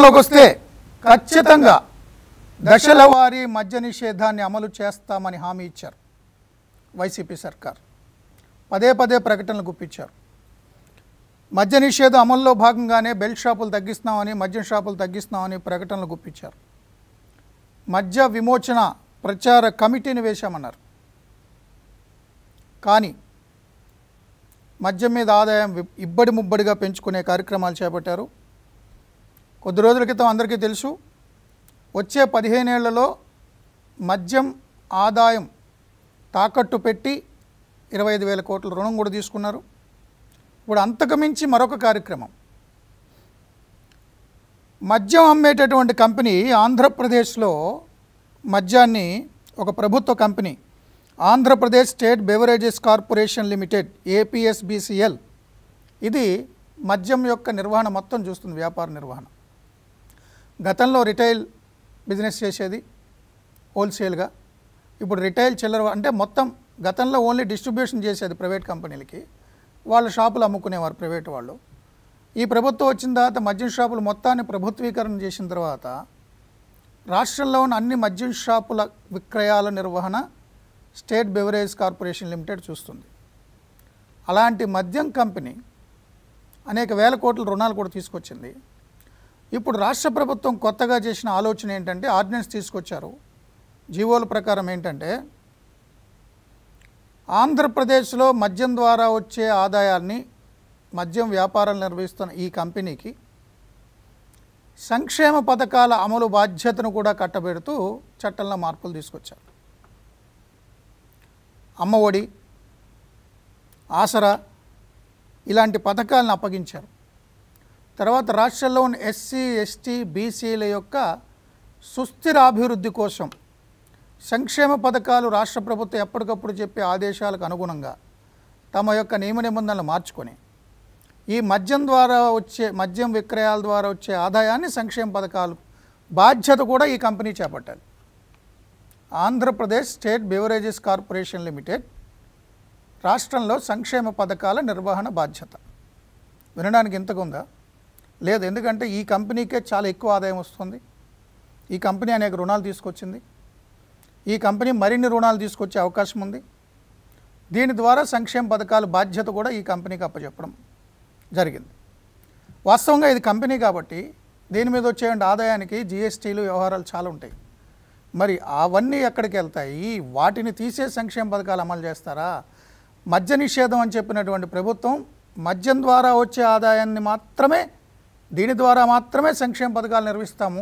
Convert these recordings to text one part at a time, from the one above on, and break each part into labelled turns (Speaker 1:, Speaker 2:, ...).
Speaker 1: అధికారంలోకి వస్తే ఖచ్చితంగా దశల వారీ మద్య నిషేధాన్ని అమలు చేస్తామని హామీ ఇచ్చారు వైసీపీ సర్కార్ పదే పదే ప్రకటనలు గుప్పించారు మద్య నిషేధం అమల్లో భాగంగానే బెల్ట్ షాపులు తగ్గిస్తున్నామని మద్యం షాపులు తగ్గిస్తున్నామని ప్రకటనలు గుప్పించారు మద్య విమోచన ప్రచార కమిటీని వేశామన్నారు కానీ మద్యం మీద ఆదాయం వి- ఇబ్బడి ముబ్బడిగా పెంచుకునే కార్యక్రమాలు చేపట్టారు కొద్ది రోజుల క్రితం అందరికీ తెలుసు వచ్చే పదిహేనేళ్లలో మద్యం ఆదాయం తాకట్టు పెట్టి ఇరవై ఐదు వేల కోట్ల రుణం కూడా తీసుకున్నారు ఇప్పుడు అంతకుమించి మరొక కార్యక్రమం మద్యం అమ్మేటటువంటి కంపెనీ ఆంధ్రప్రదేశ్లో మద్యాన్ని ఒక ప్రభుత్వ company Andhra Pradesh state beverages corporation limited APSBCL ఇది మద్యం యొక్క నిర్వహణ మొత్తం చూస్తుంది వ్యాపార నిర్వహణ గతంలో రిటైల్ బిజినెస్ చేసేది హోల్సేల్గా ఇప్పుడు రిటైల్ చిల్లర అంటే మొత్తం గతంలో ఓన్లీ డిస్ట్రిబ్యూషన్ చేసేది ప్రైవేట్ కంపెనీలకి వాళ్ళ షాపులు అమ్ముకునేవారు ప్రైవేట్ వాళ్ళు ఈ ప్రభుత్వం వచ్చిన తర్వాత మద్యం షాపులు మొత్తాన్ని ప్రభుత్వీకరణ చేసిన తర్వాత రాష్ట్రంలో ఉన్న అన్ని మద్యం షాపుల విక్రయాల నిర్వహణ స్టేట్ బెవరేజ్ కార్పొరేషన్ లిమిటెడ్ చూస్తుంది అలాంటి మద్యం కంపెనీ అనేక వేల కోట్ల రుణాలు కూడా తీసుకొచ్చింది ఇప్పుడు రాష్ట్ర ప్రభుత్వం కొత్తగా చేసిన ఆలోచన ఏంటంటే ఆర్డినెన్స్ తీసుకొచ్చారు జీవోల ప్రకారం ఏంటంటే ఆంధ్రప్రదేశ్లో మద్యం ద్వారా వచ్చే ఆదాయాన్ని మద్యం వ్యాపారాలు నిర్వహిస్తున్న ఈ కంపెనీకి సంక్షేమ పథకాల అమలు బాధ్యతను కూడా కట్టబెడుతూ చట్టంలో మార్పులు తీసుకొచ్చారు అమ్మఒడి ఆసరా ఇలాంటి పథకాలను అప్పగించారు తర్వాత రాష్ట్రంలో ఉన్న ఎస్సీ ఎస్టీ బీసీల యొక్క సుస్థిర అభివృద్ధి కోసం సంక్షేమ పథకాలు రాష్ట్ర ప్రభుత్వం ఎప్పటికప్పుడు చెప్పే ఆదేశాలకు అనుగుణంగా తమ యొక్క నియమ నిబంధనలు మార్చుకొని ఈ మద్యం ద్వారా వచ్చే మద్యం విక్రయాల ద్వారా వచ్చే ఆదాయాన్ని సంక్షేమ పథకాలు బాధ్యత కూడా ఈ కంపెనీ చేపట్టాలి Andhra Pradesh state beverages corporation limited రాష్ట్రంలో సంక్షేమ పథకాల నిర్వహణ బాధ్యత వినడానికి ఇంతగా ఉందా లేదు ఎందుకంటే ఈ కంపెనీకే చాలా ఎక్కువ ఆదాయం వస్తుంది ఈ కంపెనీ అనేక రుణాలు తీసుకొచ్చింది ఈ కంపెనీ మరిన్ని రుణాలు తీసుకొచ్చే అవకాశం ఉంది దీని ద్వారా సంక్షేమ పథకాల బాధ్యత కూడా ఈ కంపెనీకి అప్పచెప్పడం జరిగింది వాస్తవంగా ఇది కంపెనీ కాబట్టి దీని మీద వచ్చే ఆదాయానికి జిఎస్టీలు వ్యవహారాలు చాలా ఉంటాయి మరి అవన్నీ ఎక్కడికి వెళ్తాయి వాటిని తీసే సంక్షేమ పథకాలు అమలు చేస్తారా మద్య నిషేధం అని చెప్పినటువంటి ప్రభుత్వం మద్యం ద్వారా వచ్చే ఆదాయాన్ని మాత్రమే దీని ద్వారా మాత్రమే సంక్షేమ పథకాలు నిర్వహిస్తాము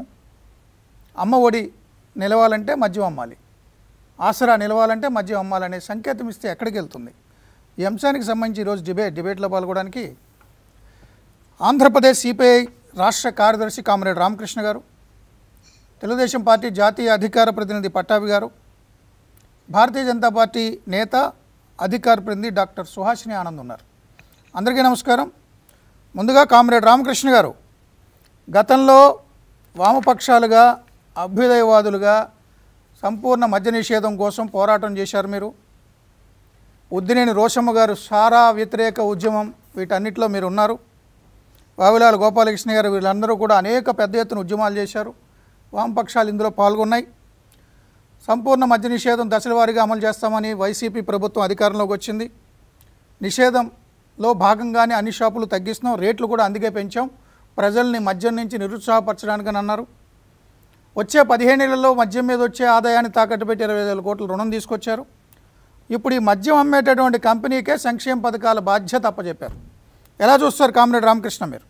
Speaker 1: అమ్మ ఒడి నిలవాలంటే మద్యం అమ్మాలి ఆసరా నిలవాలంటే మద్యం అమ్మాలనే సంకేతం ఇస్తే ఎక్కడికి వెళ్తుంది ఈ అంశానికి సంబంధించి ఈరోజు డిబేట్ డిబేట్లో పాల్గొనడానికి ఆంధ్రప్రదేశ్ సిపిఐ రాష్ట్ర కార్యదర్శి కామరేడ్ రామకృష్ణ గారు తెలుగుదేశం పార్టీ జాతీయ అధికార ప్రతినిధి పట్టాభి గారు భారతీయ జనతా పార్టీ నేత అధికార ప్రతినిధి డాక్టర్ సుహాసిని ఆనంద్ ఉన్నారు అందరికీ నమస్కారం ముందుగా కామ్రేడ్ రామకృష్ణ గారు గతంలో వామపక్షాలుగా అభ్యుదయవాదులుగా సంపూర్ణ మద్య నిషేధం కోసం పోరాటం చేశారు మీరు ఉద్దినేని రోషమ్మ గారు సారా వ్యతిరేక ఉద్యమం వీటన్నిటిలో మీరు ఉన్నారు వావిలాల గోపాలకృష్ణ గారు వీళ్ళందరూ కూడా అనేక పెద్ద ఎత్తున ఉద్యమాలు చేశారు వామపక్షాలు ఇందులో పాల్గొన్నాయి సంపూర్ణ మద్య నిషేధం దశలవారీగా అమలు చేస్తామని వైసీపీ ప్రభుత్వం అధికారంలోకి వచ్చింది నిషేధంలో భాగంగానే అన్ని షాపులు తగ్గిస్తున్నాం రేట్లు కూడా అందుకే పెంచాం ప్రజల్ని మద్యం నుంచి నిరుత్సాహపరచడానికని అన్నారు వచ్చే పదిహేనేళ్లలో మద్యం మీద వచ్చే ఆదాయాన్ని తాకట్టు పెట్టి ఇరవై వేల కోట్ల రుణం తీసుకొచ్చారు ఇప్పుడు ఈ మద్యం అమ్మేటటువంటి కంపెనీకే సంక్షేమ పథకాల బాధ్యత అప్పచెప్పారు ఎలా చూస్తారు కామ్రేడ్ రామకృష్ణ మీరు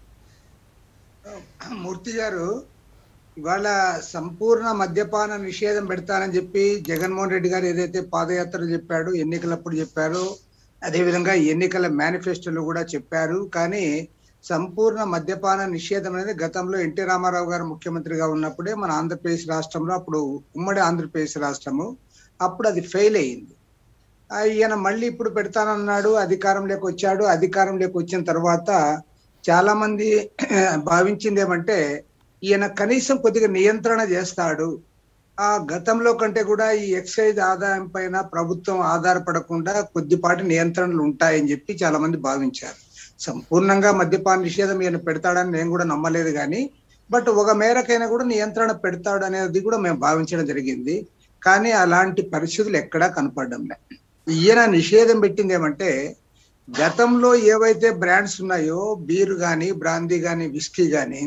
Speaker 2: మూర్తి గారు ఇవాళ సంపూర్ణ మద్యపాన నిషేధం పెడతానని చెప్పి జగన్మోహన్ రెడ్డి గారు ఏదైతే పాదయాత్ర చెప్పాడు ఎన్నికలప్పుడు చెప్పారు అదేవిధంగా ఎన్నికల మేనిఫెస్టోలో కూడా చెప్పారు కానీ సంపూర్ణ మద్యపాన నిషేధం అనేది గతంలో ఎన్టీ రామారావు గారు ముఖ్యమంత్రిగా ఉన్నప్పుడే మన ఆంధ్రప్రదేశ్ రాష్ట్రంలో అప్పుడు ఉమ్మడి ఆంధ్రప్రదేశ్ రాష్ట్రము అప్పుడు అది ఫెయిల్ అయింది ఆ, ఈయన మళ్ళీ ఇప్పుడు పెడతానన్నాడు అధికారంలోకి వచ్చాడు అధికారంలోకి వచ్చిన తర్వాత చాలా మంది భావించింది ఏమంటే ఈయన కనీసం కొద్దిగా నియంత్రణ చేస్తాడు ఆ గతంలో కంటే కూడా ఈ ఎక్సైజ్ ఆదాయం పైన ప్రభుత్వం ఆధారపడకుండా కొద్దిపాటి నియంత్రణలు ఉంటాయని చెప్పి చాలా మంది భావించారు సంపూర్ణంగా మద్యపాన నిషేధం ఈయన పెడతాడని నేను కూడా నమ్మలేదు కానీ బట్ ఒక మేరకైనా కూడా నియంత్రణ పెడతాడు అనేది కూడా మేము భావించడం జరిగింది కానీ అలాంటి పరిస్థితులు ఎక్కడా కనపడడం లే ఈయన నిషేధం పెట్టింది ఏమంటే గతంలో ఏవైతే బ్రాండ్స్ ఉన్నాయో బీరు కానీ బ్రాందీ కానీ విస్కీ కానీ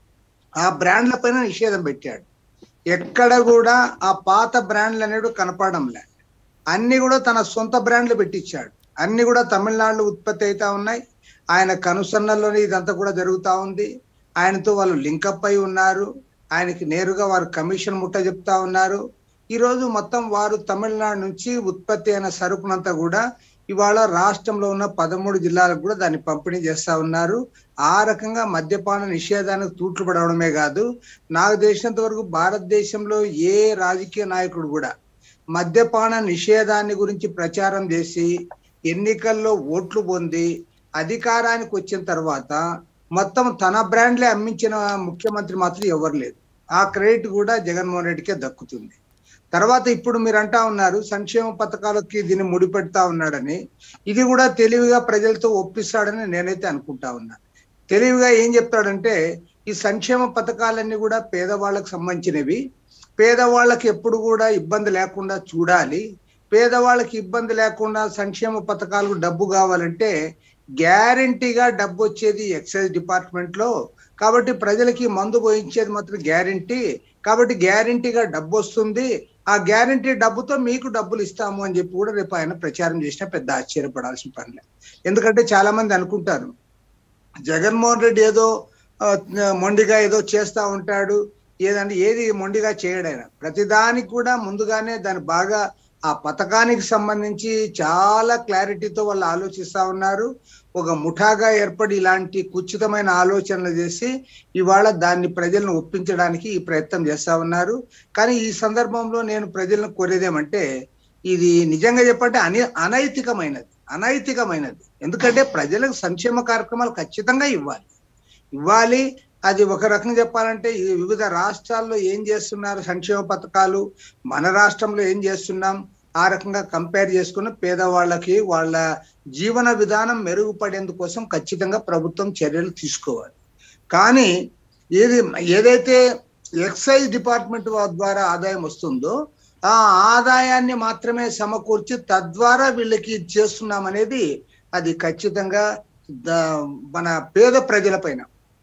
Speaker 2: ఆ బ్రాండ్ల పైన నిషేధం పెట్టాడు ఎక్కడ కూడా ఆ పాత బ్రాండ్లు అనేవి కనపడంలే అన్ని కూడా తన సొంత బ్రాండ్లు పెట్టించాడు అన్ని కూడా తమిళనాడులో ఉత్పత్తి అవుతా ఉన్నాయి ఆయన కనుసన్నల్లోనే ఇదంతా కూడా జరుగుతా ఉంది ఆయనతో వాళ్ళు లింకప్ అయి ఉన్నారు ఆయనకి నేరుగా వారు కమిషన్ ముట్ట చెప్తా ఉన్నారు ఈ రోజు మొత్తం వారు తమిళనాడు నుంచి ఉత్పత్తి అయిన సరుకునంతా కూడా ఇవాళ రాష్ట్రంలో ఉన్న పదమూడు జిల్లాలకు కూడా దాన్ని పంపిణీ చేస్తా ఉన్నారు ఆ రకంగా మద్యపాన నిషేధానికి తూట్లు పడవడమే కాదు నాకు తెలిసినంత వరకు భారతదేశంలో ఏ రాజకీయ నాయకుడు కూడా మద్యపాన నిషేధాన్ని గురించి ప్రచారం చేసి ఎన్నికల్లో ఓట్లు పొంది అధికారానికి వచ్చిన తర్వాత మొత్తం తన బ్రాండ్లే అమ్మించిన ముఖ్యమంత్రి మాత్రం ఎవరు లేదు ఆ క్రెడిట్ కూడా జగన్మోహన్ రెడ్డికే దక్కుతుంది తర్వాత ఇప్పుడు మీరు అంటా ఉన్నారు సంక్షేమ పథకాలకి దీన్ని ముడిపెడతా ఉన్నాడని ఇది కూడా తెలివిగా ప్రజలతో ఒప్పిస్తాడని నేనైతే అనుకుంటా ఉన్నా తెలివిగా ఏం చెప్తాడంటే ఈ సంక్షేమ పథకాలన్నీ కూడా పేదవాళ్ళకు సంబంధించినవి పేదవాళ్ళకి ఎప్పుడు కూడా ఇబ్బంది లేకుండా చూడాలి పేదవాళ్ళకి ఇబ్బంది లేకుండా సంక్షేమ పథకాలకు డబ్బు కావాలంటే గ్యారంటీగా డబ్బు వచ్చేది ఎక్సైజ్ డిపార్ట్మెంట్ లో కాబట్టి ప్రజలకి మందు పోయించేది మాత్రం గ్యారంటీ కాబట్టి గ్యారంటీగా డబ్బు వస్తుంది ఆ గ్యారంటీ డబ్బుతో మీకు డబ్బులు ఇస్తాము అని చెప్పి కూడా రేపు ఆయన ప్రచారం చేసినా పెద్ద ఆశ్చర్యపడాల్సిన పనిలే ఎందుకంటే చాలా మంది అనుకుంటారు జగన్మోహన్ రెడ్డి ఏదో ఆ, మొండిగా ఏదో చేస్తా ఉంటాడు ఏదంటే ఏది మొండిగా చేయడైనా ప్రతిదానికి కూడా ముందుగానే దాన్ని బాగా ఆ పథకానికి సంబంధించి చాలా క్లారిటీతో వాళ్ళు ఆలోచిస్తా ఉన్నారు ఒక ముఠాగా ఏర్పడి ఇలాంటి కుచితమైన ఆలోచనలు చేసి ఇవాళ దాన్ని ప్రజలను ఒప్పించడానికి ఈ ప్రయత్నం చేస్తా ఉన్నారు కానీ ఈ సందర్భంలో నేను ప్రజలను కోరేదేమంటే ఇది నిజంగా చెప్పంటే అని అనైతికమైనది అనైతికమైనది ఎందుకంటే ప్రజలకు సంక్షేమ కార్యక్రమాలు ఖచ్చితంగా ఇవ్వాలి ఇవ్వాలి అది ఒక రకంగా చెప్పాలంటే ఈ వివిధ రాష్ట్రాల్లో ఏం చేస్తున్నారు సంక్షేమ పథకాలు మన రాష్ట్రంలో ఏం చేస్తున్నాం ఆ రకంగా కంపేర్ చేసుకుని పేదవాళ్ళకి వాళ్ళ జీవన విధానం మెరుగుపడేందుకోసం ఖచ్చితంగా ప్రభుత్వం చర్యలు తీసుకోవాలి కానీ ఏది ఏదైతే ఎక్సైజ్ డిపార్ట్మెంట్ ద్వారా ఆదాయం వస్తుందో ఆ ఆదాయాన్ని మాత్రమే సమకూర్చి తద్వారా వీళ్ళకి ఇది చేస్తున్నాం అనేది అది ఖచ్చితంగా ద- మన పేద ప్రజల పైన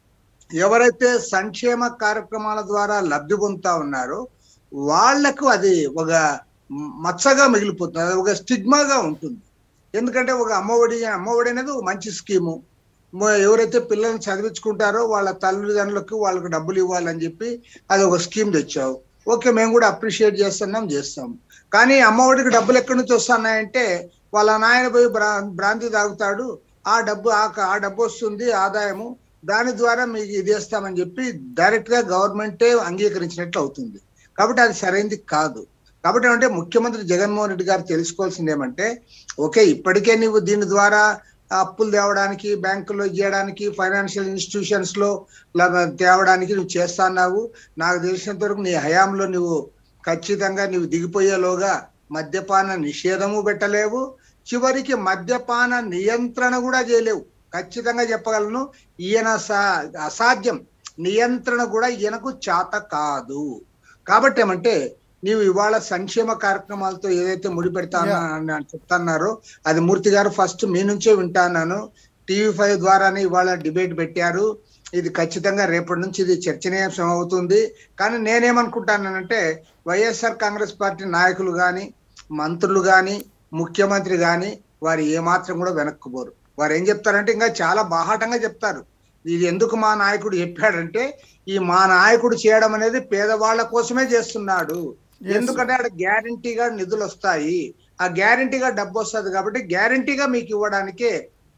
Speaker 2: ఎవరైతే సంక్షేమ కార్యక్రమాల ద్వారా లబ్ధి పొందుతా ఉన్నారో వాళ్లకు అది ఒక మచ్చగా మిగిలిపోతుంది అది ఒక స్టిగ్మాగా ఉంటుంది ఎందుకంటే ఒక అమ్మఒడి అమ్మఒడి అనేది ఒక మంచి స్కీము మ- ఎవరైతే పిల్లల్ని చదివించుకుంటారో వాళ్ళ తల్లిదండ్రులకు వాళ్ళకి డబ్బులు ఇవ్వాలని చెప్పి అది ఒక స్కీమ్ తెచ్చావు ఓకే మేము కూడా అప్రిషియేట్ చేస్తున్నాం చేస్తాం కానీ అమ్మఒడికి డబ్బులు ఎక్కడి నుంచి వస్తున్నాయంటే వాళ్ళ నాయన పోయి బ్రా బ్రాంతి తాగుతాడు ఆ డబ్బు ఆ క- ఆ డబ్బు వస్తుంది ఆదాయము దాని ద్వారా మీకు ఇది ఇస్తామని చెప్పి డైరెక్ట్ గా గవర్నమెంటే అంగీకరించినట్లు అవుతుంది కాబట్టి అది సరైనది కాదు కాబట్టి అంటే ముఖ్యమంత్రి జగన్మోహన్ రెడ్డి గారు తెలుసుకోవాల్సింది ఏమంటే ఓకే ఇప్పటికే నీవు దీని ద్వారా అప్పులు తేవడానికి బ్యాంకుల్లో ఇవ్వడానికి ఫైనాన్షియల్ ఇన్స్టిట్యూషన్స్ లో లా- తేవడానికి నువ్వు చేస్తున్నావు నాకు తెలిసినంత వరకు నీ హయాంలో నువ్వు ఖచ్చితంగా నువ్వు దిగిపోయేలోగా మద్యపాన నిషేధము పెట్టలేవు చివరికి మద్యపాన నియంత్రణ కూడా చేయలేవు ఖచ్చితంగా చెప్పగలను ఈయన సా- అసాధ్యం నియంత్రణ కూడా ఈయనకు చేత కాదు కాబట్టి ఏమంటే నీవు ఇవాళ సంక్షేమ కార్యక్రమాలతో ఏదైతే ముడిపెడతానో అని చెప్తున్నారో అది మూర్తి గారు ఫస్ట్ మీ నుంచే వింటాన్నాను టీవీ ఫైవ్ ద్వారానే ఇవాళ డిబేట్ పెట్టారు ఇది ఖచ్చితంగా రేపటి నుంచి ఇది చర్చనీయాంశం అవుతుంది కానీ నేనేమనుకుంటానంటే వైఎస్ఆర్ కాంగ్రెస్ పార్టీ నాయకులు కానీ మంత్రులు కానీ ముఖ్యమంత్రి కానీ వారు ఏమాత్రం కూడా వెనక్కుపోరు వారు ఏం చెప్తారంటే ఇంకా చాలా బాహాటంగా చెప్తారు ఇది ఎందుకు మా నాయకుడు చెప్పాడంటే ఈ మా నాయకుడు చేయడం అనేది పేదవాళ్ళ కోసమే చేస్తున్నాడు
Speaker 1: Yes.
Speaker 2: ఎందుకంటే అక్కడ గ్యారంటీగా నిధులు వస్తాయి ఆ గ్యారంటీగా డబ్బు వస్తుంది కాబట్టి గ్యారంటీగా మీకు ఇవ్వడానికే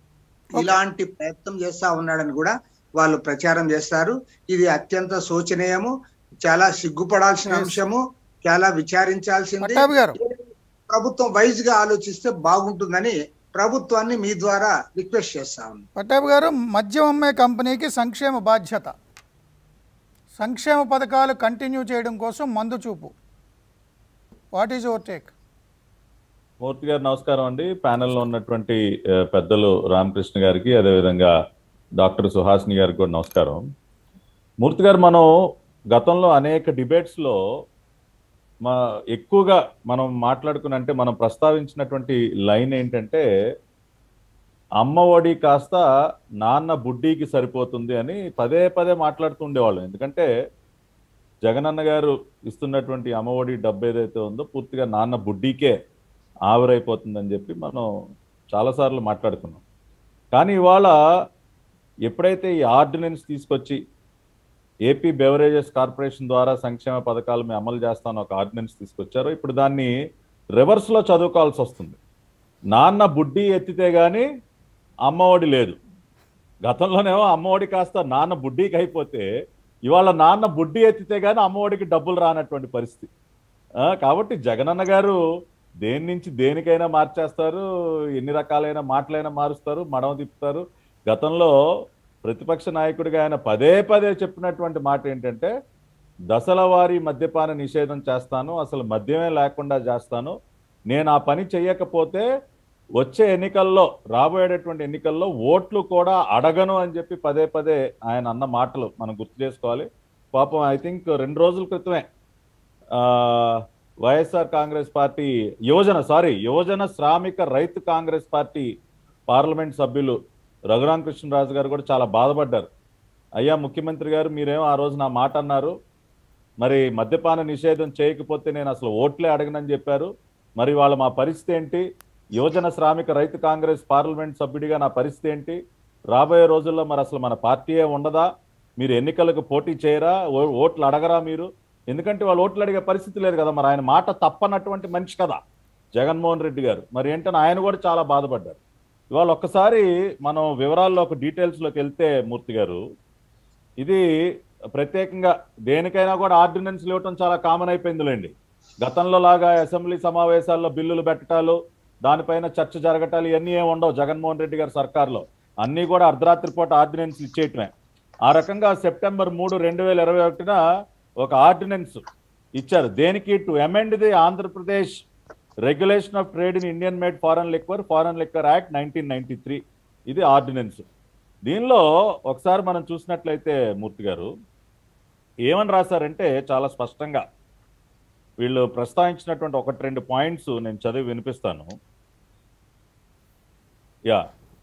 Speaker 2: ఇలాంటి ప్రయత్నం చేస్తా ఉన్నాడని కూడా వాళ్ళు ప్రచారం చేస్తారు ఇది అత్యంత శోచనీయము చాలా సిగ్గుపడాల్సిన
Speaker 1: Yes.
Speaker 2: అంశము చాలా విచారించాల్సింది
Speaker 1: పట్టాభి గారు
Speaker 2: ప్రభుత్వం వైజ్ గా ఆలోచిస్తే బాగుంటుందని ప్రభుత్వాన్ని మీ ద్వారా రిక్వెస్ట్ చేస్తా ఉన్నాను
Speaker 1: పట్టాభి గారు మద్యం అమ్మే కంపెనీకి సంక్షేమ బాధ్యత సంక్షేమ పథకాలు కంటిన్యూ చేయడం కోసం మందు చూపు what is your take
Speaker 3: Murthy గారు నమస్కారం అండి ప్యానెల్లో ఉన్నటువంటి ఆ, పెద్దలు రామకృష్ణ గారికి అదేవిధంగా డాక్టర్ సుహాసిని గారికి కూడా నమస్కారం మూర్తి గారు మనం గతంలో అనేక డిబేట్స్ లో మా ఎక్కువగా మనం మాట్లాడుకుని అంటే మనం ప్రస్తావించినటువంటి లైన్ ఏంటంటే అమ్మ ఒడి కాస్త నాన్న బుడ్డీకి సరిపోతుంది అని పదే పదే మాట్లాడుతూ ఉండేవాళ్ళం ఎందుకంటే జగనన్న గారు ఇస్తున్నటువంటి అమ్మ ఒడి డబ్బు ఏదైతే ఉందో పూర్తిగా నాన్న బుడ్డీకే ఆవిరైపోతుందని చెప్పి మనం చాలాసార్లు మాట్లాడుకున్నాం కానీ ఇవాళ ఎప్పుడైతే ఈ ఆర్డినెన్స్ తీసుకొచ్చి ఏపీ బెవరేజెస్ కార్పొరేషన్ ద్వారా సంక్షేమ పథకాలు మేము అమలు చేస్తాను ఒక ఆర్డినెన్స్ తీసుకొచ్చారో ఇప్పుడు దాన్ని రివర్స్లో చదువుకోవాల్సి వస్తుంది నాన్న బుడ్డి ఎత్తితే గాని అమ్మఒడి లేదు గతంలోనేమో అమ్మఒడి కాస్త నాన్న బుడ్డీకి అయిపోతే ఇవాళ నాన్న బుడ్డి ఎత్తితే గాని అమ్మఒడికి డబ్బులు రానటువంటి పరిస్థితి ఆ, కాబట్టి జగనన్న గారు దేని నుంచి దేనికైనా మార్చేస్తారు ఎన్ని రకాలైన మాటలైనా మారుస్తారు మడమ తిప్పుతారు గతంలో ప్రతిపక్ష నాయకుడిగా ఆయన పదే పదే చెప్పినటువంటి మాట ఏంటంటే దశల వారీ మద్యపాన నిషేధం చేస్తాను అసలు మద్యమే లేకుండా చేస్తాను నేను ఆ పని చేయకపోతే వచ్చే ఎన్నికల్లో రాబోయేటటువంటి ఎన్నికల్లో ఓట్లు కూడా అడగను అని చెప్పి పదే పదే ఆయన అన్న మాటలు మనం గుర్తు చేసుకోవాలి పాపం ఐ థింక్ రెండు రోజుల క్రితమే ఆ, వైఎస్ఆర్ కాంగ్రెస్ పార్టీ యువజన సారీ యువజన శ్రామిక రైతు కాంగ్రెస్ పార్టీ పార్లమెంట్ సభ్యులు రఘురామ కృష్ణరాజు గారు కూడా చాలా బాధపడ్డారు అయ్యా ముఖ్యమంత్రి గారు మీరేమో ఆ రోజు నా మాట అన్నారు మరి మద్యపాన నిషేధం చేయకపోతే నేను అసలు ఓట్లే అడగనని చెప్పారు మరి వాళ్ళ మా పరిస్థితి ఏంటి యువజన శ్రామిక రైతు కాంగ్రెస్ పార్లమెంట్ సభ్యుడిగా నా పరిస్థితి ఏంటి రాబోయే రోజుల్లో మరి అసలు మన పార్టీయే ఉండదా మీరు ఎన్నికలకు పోటీ చేయరా ఓ- ఓట్లు అడగరా మీరు ఎందుకంటే వాళ్ళు ఓట్లు అడిగే పరిస్థితి లేదు కదా మరి ఆయన మాట తప్పనటువంటి మనిషి కదా జగన్మోహన్ రెడ్డి గారు మరి ఏంటని ఆయన కూడా చాలా బాధపడ్డారు ఇవాళ ఒక్కసారి మనం వివరాల్లో ఒక డీటెయిల్స్లోకి వెళ్తే మూర్తి గారు ఇది ప్రత్యేకంగా దేనికైనా కూడా ఆర్డినెన్స్లు ఇవ్వటం చాలా కామన్ అయిపోయిందిలేండి గతంలో లాగా అసెంబ్లీ సమావేశాల్లో బిల్లులు పెట్టడాలు దానిపైన చర్చ జరగటాలు ఇవన్నీ ఏమి ఉండవు జగన్మోహన్ రెడ్డి గారి సర్కార్లో అన్నీ కూడా అర్ధరాత్రి పూట ఆర్డినెన్స్ ఇచ్చేయటమే ఆ రకంగా సెప్టెంబర్ మూడు రెండు వేల ఇరవై ఒకటిన ఒక ఆర్డినెన్స్ ఇచ్చారు దేనికి to amend the Andhra Pradesh regulation of trade in Indian made foreign liquor foreign liquor act nineteen ninety three ఇది ఆర్డినెన్స్ దీనిలో ఒకసారి మనం చూసినట్లయితే మూర్తి గారు ఏమని రాశారంటే చాలా స్పష్టంగా వీళ్ళు ప్రస్తావించినటువంటి ఒకటి రెండు పాయింట్స్ నేను చదివి వినిపిస్తాను yeah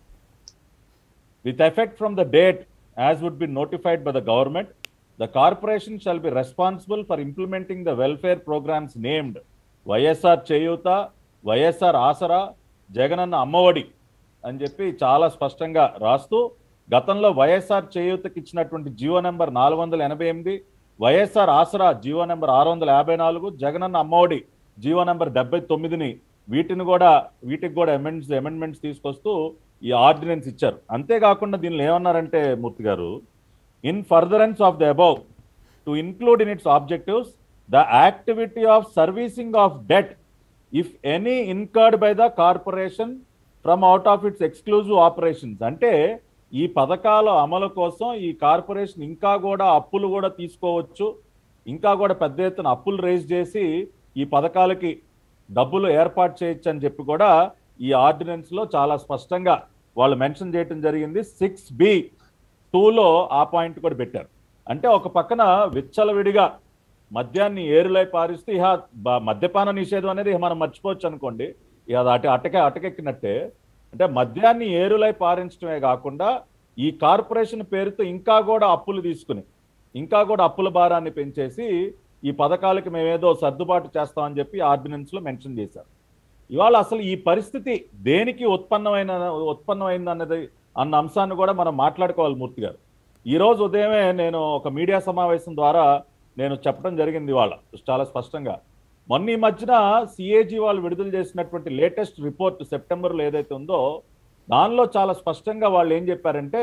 Speaker 3: with effect from the date as would be notified by the government, the corporation shall be responsible for implementing the welfare programs named YSR Cheyuta, YSR Asara, Jagananna Ammavodi అని చెప్పి చాలా స్పష్టంగా రాస్తూ గతంలో వైఎస్ఆర్ చేయూతకి ఇచ్చినటువంటి జీవో నెంబర్ నాలుగు వందల ఎనభై ఎనిమిది వైఎస్ఆర్ ఆసరా జీవో నెంబర్ ఆరు వందల యాభై నాలుగు జగనన్న అమ్మఒడి జీవో నెంబర్ డెబ్బై తొమ్మిదిని వీటిని కూడా వీటికి కూడా అమెండ్స్ అమెండ్మెంట్స్ తీసుకొస్తూ ఈ ఆర్డినెన్స్ ఇచ్చారు అంతేకాకుండా దీనిలో ఏమన్నారంటే మూర్తి గారు in furtherance of the above to include in its objectives the activity of servicing of debt if any incurred by the corporation from out of its exclusive operations అంటే ఈ పథకాల అమలు కోసం ఈ కార్పొరేషన్ ఇంకా కూడా అప్పులు కూడా తీసుకోవచ్చు ఇంకా కూడా పెద్ద ఎత్తున అప్పులు రేజ్ చేసి ఈ పథకాలకి డబ్బులు ఏర్పాటు చేయొచ్చు అని చెప్పి కూడా ఈ ఆర్డినెన్స్ లో చాలా స్పష్టంగా వాళ్ళు మెన్షన్ చేయడం జరిగింది సిక్స్ బి టూలో ఆ పాయింట్ కూడా పెట్టారు అంటే ఒక పక్కన విచ్చలవిడిగా మద్యాన్ని ఏరులై పారిస్తూ ఇహ బ- మద్యపాన నిషేధం అనేది మనం మర్చిపోవచ్చు అనుకోండి ఇక అది అట అటకే అటకెక్కినట్టే అంటే మద్యాన్ని ఏరులై పారించడమే కాకుండా ఈ కార్పొరేషన్ పేరుతో ఇంకా కూడా అప్పులు తీసుకుని ఇంకా కూడా అప్పుల భారాన్ని పెంచేసి ఈ పథకాలకి మేమేదో సర్దుబాటు చేస్తామని చెప్పి ఆర్డినెన్స్ లో మెన్షన్ చేశారు ఇవాళ అసలు ఈ పరిస్థితి దేనికి ఉత్పన్నమైన ఉత్పన్నమైంది అన్నది అన్న అంశాన్ని కూడా మనం మాట్లాడుకోవాలి మూర్తి గారు ఈ రోజు ఉదయమే నేను ఒక మీడియా సమావేశం ద్వారా నేను చెప్పడం జరిగింది ఇవాళ చాలా స్పష్టంగా మొన్న ఈ మధ్యన సిఏజీ వాళ్ళు విడుదల చేసినటువంటి లేటెస్ట్ రిపోర్ట్ సెప్టెంబర్లో ఏదైతే ఉందో దానిలో చాలా స్పష్టంగా వాళ్ళు ఏం చెప్పారంటే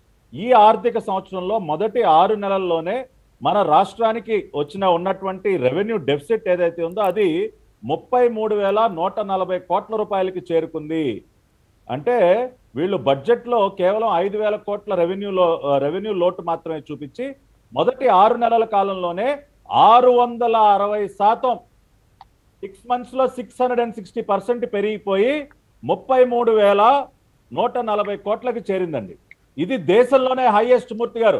Speaker 3: ఈ ఆర్థిక సంవత్సరంలో మొదటి ఆరు నెలల్లోనే మన రాష్ట్రానికి వచ్చిన ఉన్నటువంటి రెవెన్యూ డెఫిసిట్ ఏదైతే ఉందో అది ముప్పై మూడు వేల నూట నలభై కోట్ల రూపాయలకి చేరుకుంది అంటే వీళ్ళు బడ్జెట్లో కేవలం ఐదు వేల కోట్ల రెవెన్యూలో రెవెన్యూ లోటు మాత్రమే చూపించి మొదటి ఆరు నెలల కాలంలోనే ఆరు వందల అరవై శాతం సిక్స్ మంత్స్ లో six hundred and sixty percent పెరిగిపోయి ముప్పై మూడు వేల నూట నలభై కోట్లకి చేరిందండి ఇది దేశంలోనే హైయెస్ట్ మూర్తి గారు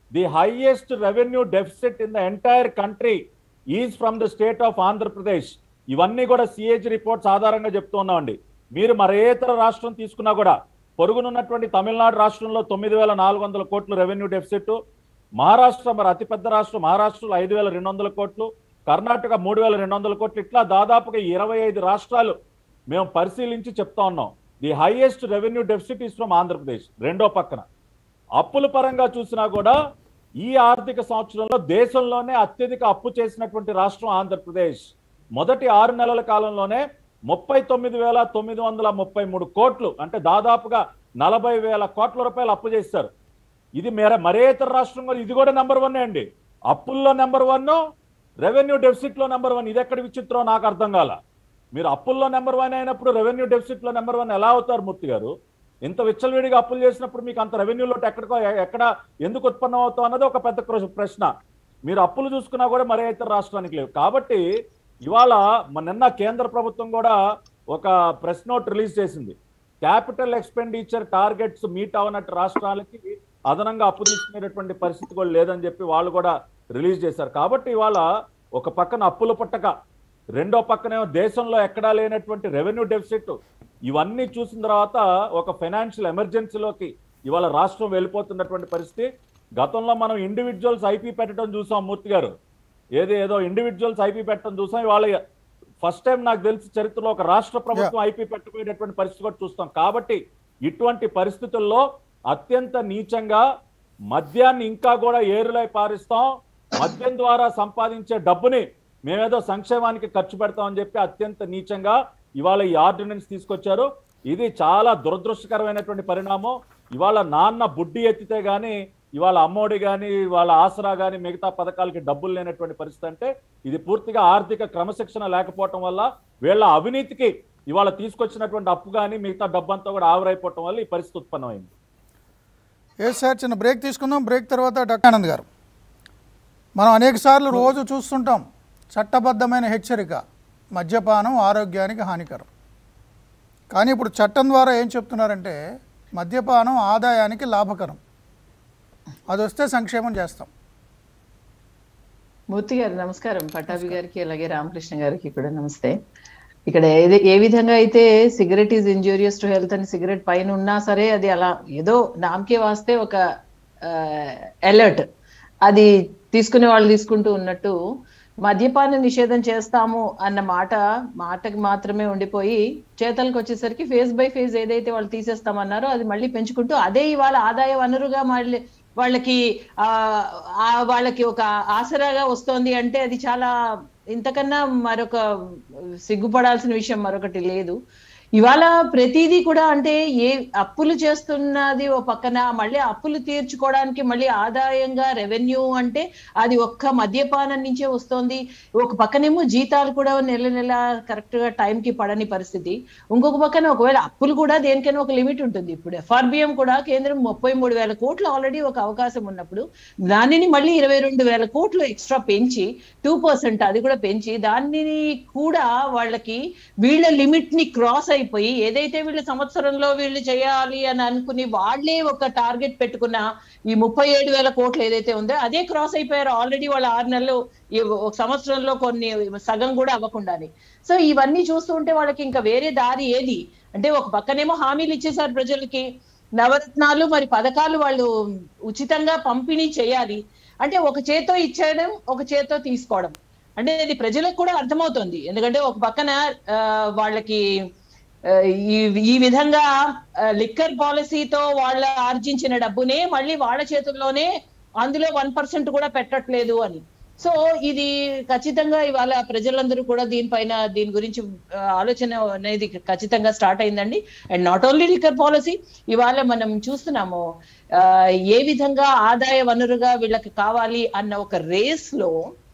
Speaker 3: the highest revenue deficit in the entire country is from the state of Andhra Pradesh ఇవన్నీ కూడా సిఏజీ రిపోర్ట్స్ ఆధారంగా చెప్తూ ఉన్నామండి మీరు మరి ఏ ఇతర రాష్ట్రం తీసుకున్నా కూడా పొరుగునున్నటువంటి తమిళనాడు రాష్ట్రంలో తొమ్మిది వేల నాలుగు వందల కోట్లు రెవెన్యూ డెఫిసిట్ మహారాష్ట్ర మరి అతిపెద్ద రాష్ట్రం మహారాష్ట్రలో ఐదు వేల రెండు వందల కోట్లు కర్ణాటక మూడు వేల రెండు వందల కోట్లు ఇట్లా దాదాపుగా ఇరవై ఐదు రాష్ట్రాలు మేము పరిశీలించి చెప్తా ఉన్నాం the highest revenue deficit is from Andhra Pradesh రెండో పక్కన అప్పుల పరంగా చూసినా కూడా ఈ ఆర్థిక సంవత్సరంలో దేశంలోనే అత్యధిక అప్పు చేసినటువంటి రాష్ట్రం ఆంధ్రప్రదేశ్ మొదటి ఆరు నెలల కాలంలోనే ముప్పై తొమ్మిది వేల తొమ్మిది వందల ముప్పై మూడు కోట్లు అంటే దాదాపుగా నలభై వేల కోట్ల రూపాయలు అప్పు చేశారు ఇది మేర మరే ఇతర రాష్ట్రం కూడా ఇది కూడా నెంబర్ వన్ అండి అప్పుల్లో నెంబర్ వన్ రెవెన్యూ డెఫిసిట్ లో నెంబర్ వన్ ఇది ఎక్కడ విచిత్రం నాకు అర్థం కాల మీరు అప్పుల్లో నెంబర్ వన్ అయినప్పుడు రెవెన్యూ డెఫిసిట్ లో నెంబర్ వన్ ఎలా అవుతారు మూర్తి గారు ఇంత విచ్చలవిడిగా అప్పులు చేసినప్పుడు మీకు అంత రెవెన్యూ లోటు ఎక్కడికో ఎక్కడ ఎందుకు ఉత్పన్నం అవుతాం అన్నది ఒక పెద్ద క్రొ- ప్రశ్న మీరు అప్పులు చూసుకున్నా కూడా మరే ఇతర రాష్ట్రానికి లేవు కాబట్టి ఇవాళ మ- నిన్న కేంద్ర ప్రభుత్వం కూడా ఒక ప్రెస్ నోట్ రిలీజ్ చేసింది క్యాపిటల్ ఎక్స్పెండిచర్ టార్గెట్స్ మీట్ అవనట్టు రాష్ట్రాలకి అదనంగా అప్పు తీసుకునేటటువంటి పరిస్థితి కూడా లేదని చెప్పి వాళ్ళు కూడా రిలీజ్ చేశారు కాబట్టి ఇవాళ ఒక పక్కన అప్పులు పుట్టక రెండో పక్కనేమో దేశంలో ఎక్కడా లేనటువంటి రెవెన్యూ డెఫిసిట్ ఇవన్నీ చూసిన తర్వాత ఒక ఫైనాన్షియల్ ఎమర్జెన్సీలోకి ఇవాళ రాష్ట్రం వెళ్ళిపోతున్నటువంటి పరిస్థితి గతంలో మనం ఇండివిజువల్స్ ఐపీ పెట్టడం చూసాం మూర్తి గారు ఏది ఏదో ఇండివిజువల్స్ ఐపీ పెట్టడం చూసాం ఇవాళ ఫస్ట్ టైం నాకు తెలిసి చరిత్రలో ఒక రాష్ట్ర ప్రభుత్వం ఐపీ పెట్టబోయేటటువంటి పరిస్థితి కూడా చూస్తాం కాబట్టి ఇటువంటి పరిస్థితుల్లో అత్యంత నీచంగా మద్యాన్ని ఇంకా కూడా ఏరులై పారిస్తాం మద్యం ద్వారా సంపాదించే డబ్బుని మేమేదో సంక్షేమానికి ఖర్చు పెడతామని చెప్పి అత్యంత నీచంగా ఇవాళ ఈ ఆర్డినెన్స్ తీసుకొచ్చారు ఇది చాలా దురదృష్టకరమైనటువంటి పరిణామం ఇవాళ నాన్న బుడ్డి ఎత్తితే గాని ఇవాళ అమ్మోడి గాని వాళ్ళ ఆసరా గాని మిగతా పథకాలకి డబ్బులు లేనటువంటి పరిస్థితి అంటే ఇది పూర్తిగా ఆర్థిక క్రమశిక్షణ లేకపోవటం వల్ల వీళ్ళ అవినీతికి ఇవాళ తీసుకొచ్చినటువంటి అప్పు కానీ మిగతా డబ్బంతా కూడా ఆవిరైపోవటం వల్ల ఈ పరిస్థితి ఉత్పన్నమైంది
Speaker 1: ఏ సార్ చిన్న బ్రేక్ తీసుకుందాం బ్రేక్ తర్వాత డాక్టర్ ఆనంద్ గారు మనం అనేక సార్లు రోజు చూస్తుంటాం చట్టబద్ధమైన హెచ్చరిక మద్యపానం ఆరోగ్యానికి హానికరం కానీ ఇప్పుడు చట్టం ద్వారా ఏం చెప్తున్నారంటే మద్యపానం ఆదాయానికి లాభకరం అది వస్తే సంక్షేమం చేస్తాం
Speaker 4: మూర్తి గారు నమస్కారం పట్టాభి గారికి అలాగే రామకృష్ణ గారికి కూడా నమస్తే ఇక్కడ ఏది ఏ విధంగా అయితే cigarette is injurious to health అని సిగరెట్ పైన ఉన్నా సరే అది అలా ఏదో నామకే వాస్తే ఒక అలర్ట్ అది తీసుకునే వాళ్ళు తీసుకుంటూ ఉన్నట్టు మద్యపాన నిషేధం చేస్తాము అన్న మాట మాటకి మాత్రమే ఉండిపోయి చేతలకు వచ్చేసరికి ఫేజ్ బై ఫేజ్ ఏదైతే వాళ్ళు తీసేస్తామన్నారో అది మళ్ళీ పెంచుకుంటూ అదే ఇవాళ ఆదాయ వనరుగా మళ్ళీ వాళ్ళకి ఆ ఆ వాళ్ళకి ఒక ఆసరాగా వస్తోంది అంటే అది చాలా ఇంతకన్నా మరొక సిగ్గుపడాల్సిన విషయం మరొకటి లేదు ఇవాళ ప్రతిదీ కూడా అంటే ఏ అప్పులు చేస్తున్నది ఓ పక్కన మళ్ళీ అప్పులు తీర్చుకోవడానికి మళ్ళీ ఆదాయంగా రెవెన్యూ అంటే అది ఒక్క మద్యపానం నుంచే వస్తోంది ఒక పక్కనేమో జీతాలు కూడా నెల నెల కరెక్ట్ గా time కి పడని పరిస్థితి ఇంకొక పక్కన ఒకవేళ అప్పులు కూడా దేనికైనా ఒక లిమిట్ ఉంటుంది ఇప్పుడు ఎఫ్ఆర్బిఎం కూడా కేంద్రం ముప్పై మూడు వేల కోట్లు ఆల్రెడీ ఒక అవకాశం ఉన్నప్పుడు దానిని మళ్ళీ ఇరవై రెండు వేల కోట్లు ఎక్స్ట్రా పెంచి టూ పర్సెంట్ అది కూడా పెంచి దానిని కూడా వాళ్ళకి వీళ్ళ లిమిట్ ని క్రాస్ అయిపోయి ఏదైతే వీళ్ళ సంవత్సరంలో వీళ్ళు చేయాలి అని అనుకుని వాళ్ళే ఒక టార్గెట్ పెట్టుకున్న ఈ ముప్పై ఏడు వేల కోట్లు ఏదైతే ఉందో అదే క్రాస్ అయిపోయారు ఆల్రెడీ వాళ్ళ ఆరు నెలలు ఈ ఒక సంవత్సరంలో కొన్ని సగం కూడా అవ్వకుండానే సో ఇవన్నీ చూస్తూ ఉంటే వాళ్ళకి ఇంకా వేరే దారి ఏది అంటే ఒక పక్కనేమో హామీలు ఇచ్చేసారు ప్రజలకి నవరత్నాలు మరి పథకాలు వాళ్ళు ఉచితంగా పంపిణీ చేయాలి అంటే ఒక చేతో ఇచ్చేయడం ఒక చేతో తీసుకోవడం అంటే ఇది ప్రజలకు కూడా అర్థమవుతుంది ఎందుకంటే ఒక పక్కన ఆ, వాళ్ళకి ఆ, ఈ ఈ విధంగా లిక్కర్ పాలసీతో వాళ్ళ ఆర్జించిన డబ్బునే మళ్ళీ వాళ్ళ చేతుల్లోనే అందులో వన్ పర్సెంట్ కూడా పెట్టట్లేదు అని సో ఇది ఖచ్చితంగా ఇవాళ ప్రజలందరూ కూడా దీనిపైన దీని గురించి ఆ, ఆలోచన అనేది ఖచ్చితంగా స్టార్ట్ అయిందండి and not only liquor policy ఇవాళ మనం చూస్తున్నాము ఆ, ఏ విధంగా ఆదాయ వనరుగా వీళ్ళకి కావాలి అన్న ఒక రేస్ లో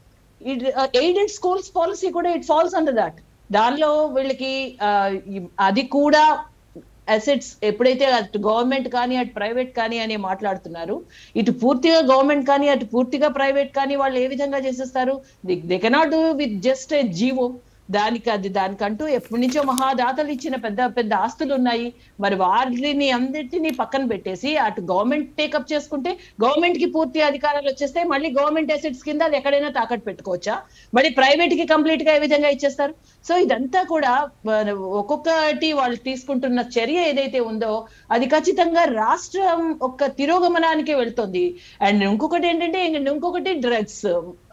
Speaker 4: ఎయిడెడ్ స్కూల్స్ పాలసీ కూడా ఇట్ ఫాల్స్ అండర్ దాట్ దానిలో వీళ్ళకి ఆ, ఈ- అది కూడా అసెట్స్ ఎప్పుడైతే అటు గవర్నమెంట్ కానీ అటు ప్రైవేట్ కానీ అని మాట్లాడుతున్నారు ఇటు పూర్తిగా గవర్నమెంట్ కానీ అటు పూర్తిగా ప్రైవేట్ కానీ వాళ్ళు ఏ విధంగా చేసేస్తారు they cannot do with just a GO దానికి అది దానికంటూ ఎప్పటి నుంచో మహాదాతలు ఇచ్చిన పెద్ద పెద్ద ఆస్తులు ఉన్నాయి మరి వారిని అందరినీ పక్కన పెట్టేసి అటు గవర్నమెంట్ టేకప్ చేసుకుంటే గవర్నమెంట్ కి పూర్తి అధికారాలు వచ్చేస్తే మళ్ళీ గవర్నమెంట్ అసెట్స్ కింద అది ఎక్కడైనా తాకట్టు పెట్టుకోవచ్చా మళ్ళీ ప్రైవేట్ కి కంప్లీట్ గా ఏ విధంగా ఇచ్చేస్తారు సో ఇదంతా కూడా మన ఒక్కొక్కటి వాళ్ళు తీసుకుంటున్న చర్య ఏదైతే ఉందో అది ఖచ్చితంగా రాష్ట్రం ఒక తిరోగమనానికి వెళ్తుంది అండ్ ఇంకొకటి ఏంటంటే ఇంక- ఇంకొకటి డ్రగ్స్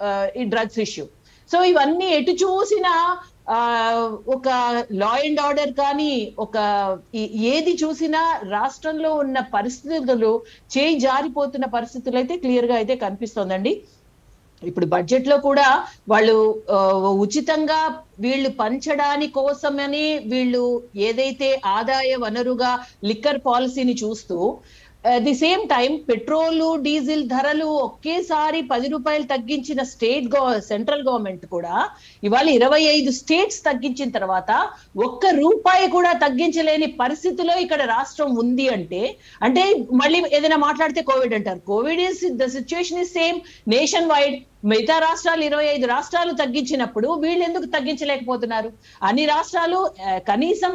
Speaker 4: ఈ డ్రగ్స్ ఇష్యూ సో ఇవన్నీ ఎటు చూసినా ఆ, ఒక లా అండ్ ఆర్డర్ కానీ ఒక ఈ- ఏది చూసినా రాష్ట్రంలో ఉన్న పరిస్థితులు చేయి జారిపోతున్న పరిస్థితులు అయితే క్లియర్ గా అయితే కనిపిస్తోందండి ఇప్పుడు బడ్జెట్ లో కూడా వాళ్ళు ఆ, ఉచితంగా వీళ్ళు పంచడాని కోసమని వీళ్ళు ఏదైతే ఆదాయ వనరుగా లిక్కర్ పాలసీని చూస్తూ the same time petrol diesel ధరలు ఒకేసారి పది రూపాయలు తగ్గించిన స్టేట్ గవ సెంట్రల్ గవర్నమెంట్ కూడా ఇవాళ ఇరవై ఐదు స్టేట్స్ తగ్గించిన తర్వాత ఒక్క రూపాయి కూడా తగ్గించలేని పరిస్థితిలో ఇక్కడ రాష్ట్రం ఉంది అంటే అంటే మళ్ళీ ఏదైనా మాట్లాడితే కోవిడ్ అంటారు covid is the situation is same nation wide మిగతా రాష్ట్రాలు ఇరవై ఐదు రాష్ట్రాలు తగ్గించినప్పుడు వీళ్ళు ఎందుకు తగ్గించలేకపోతున్నారు అన్ని రాష్ట్రాలు ఆ, కనీసం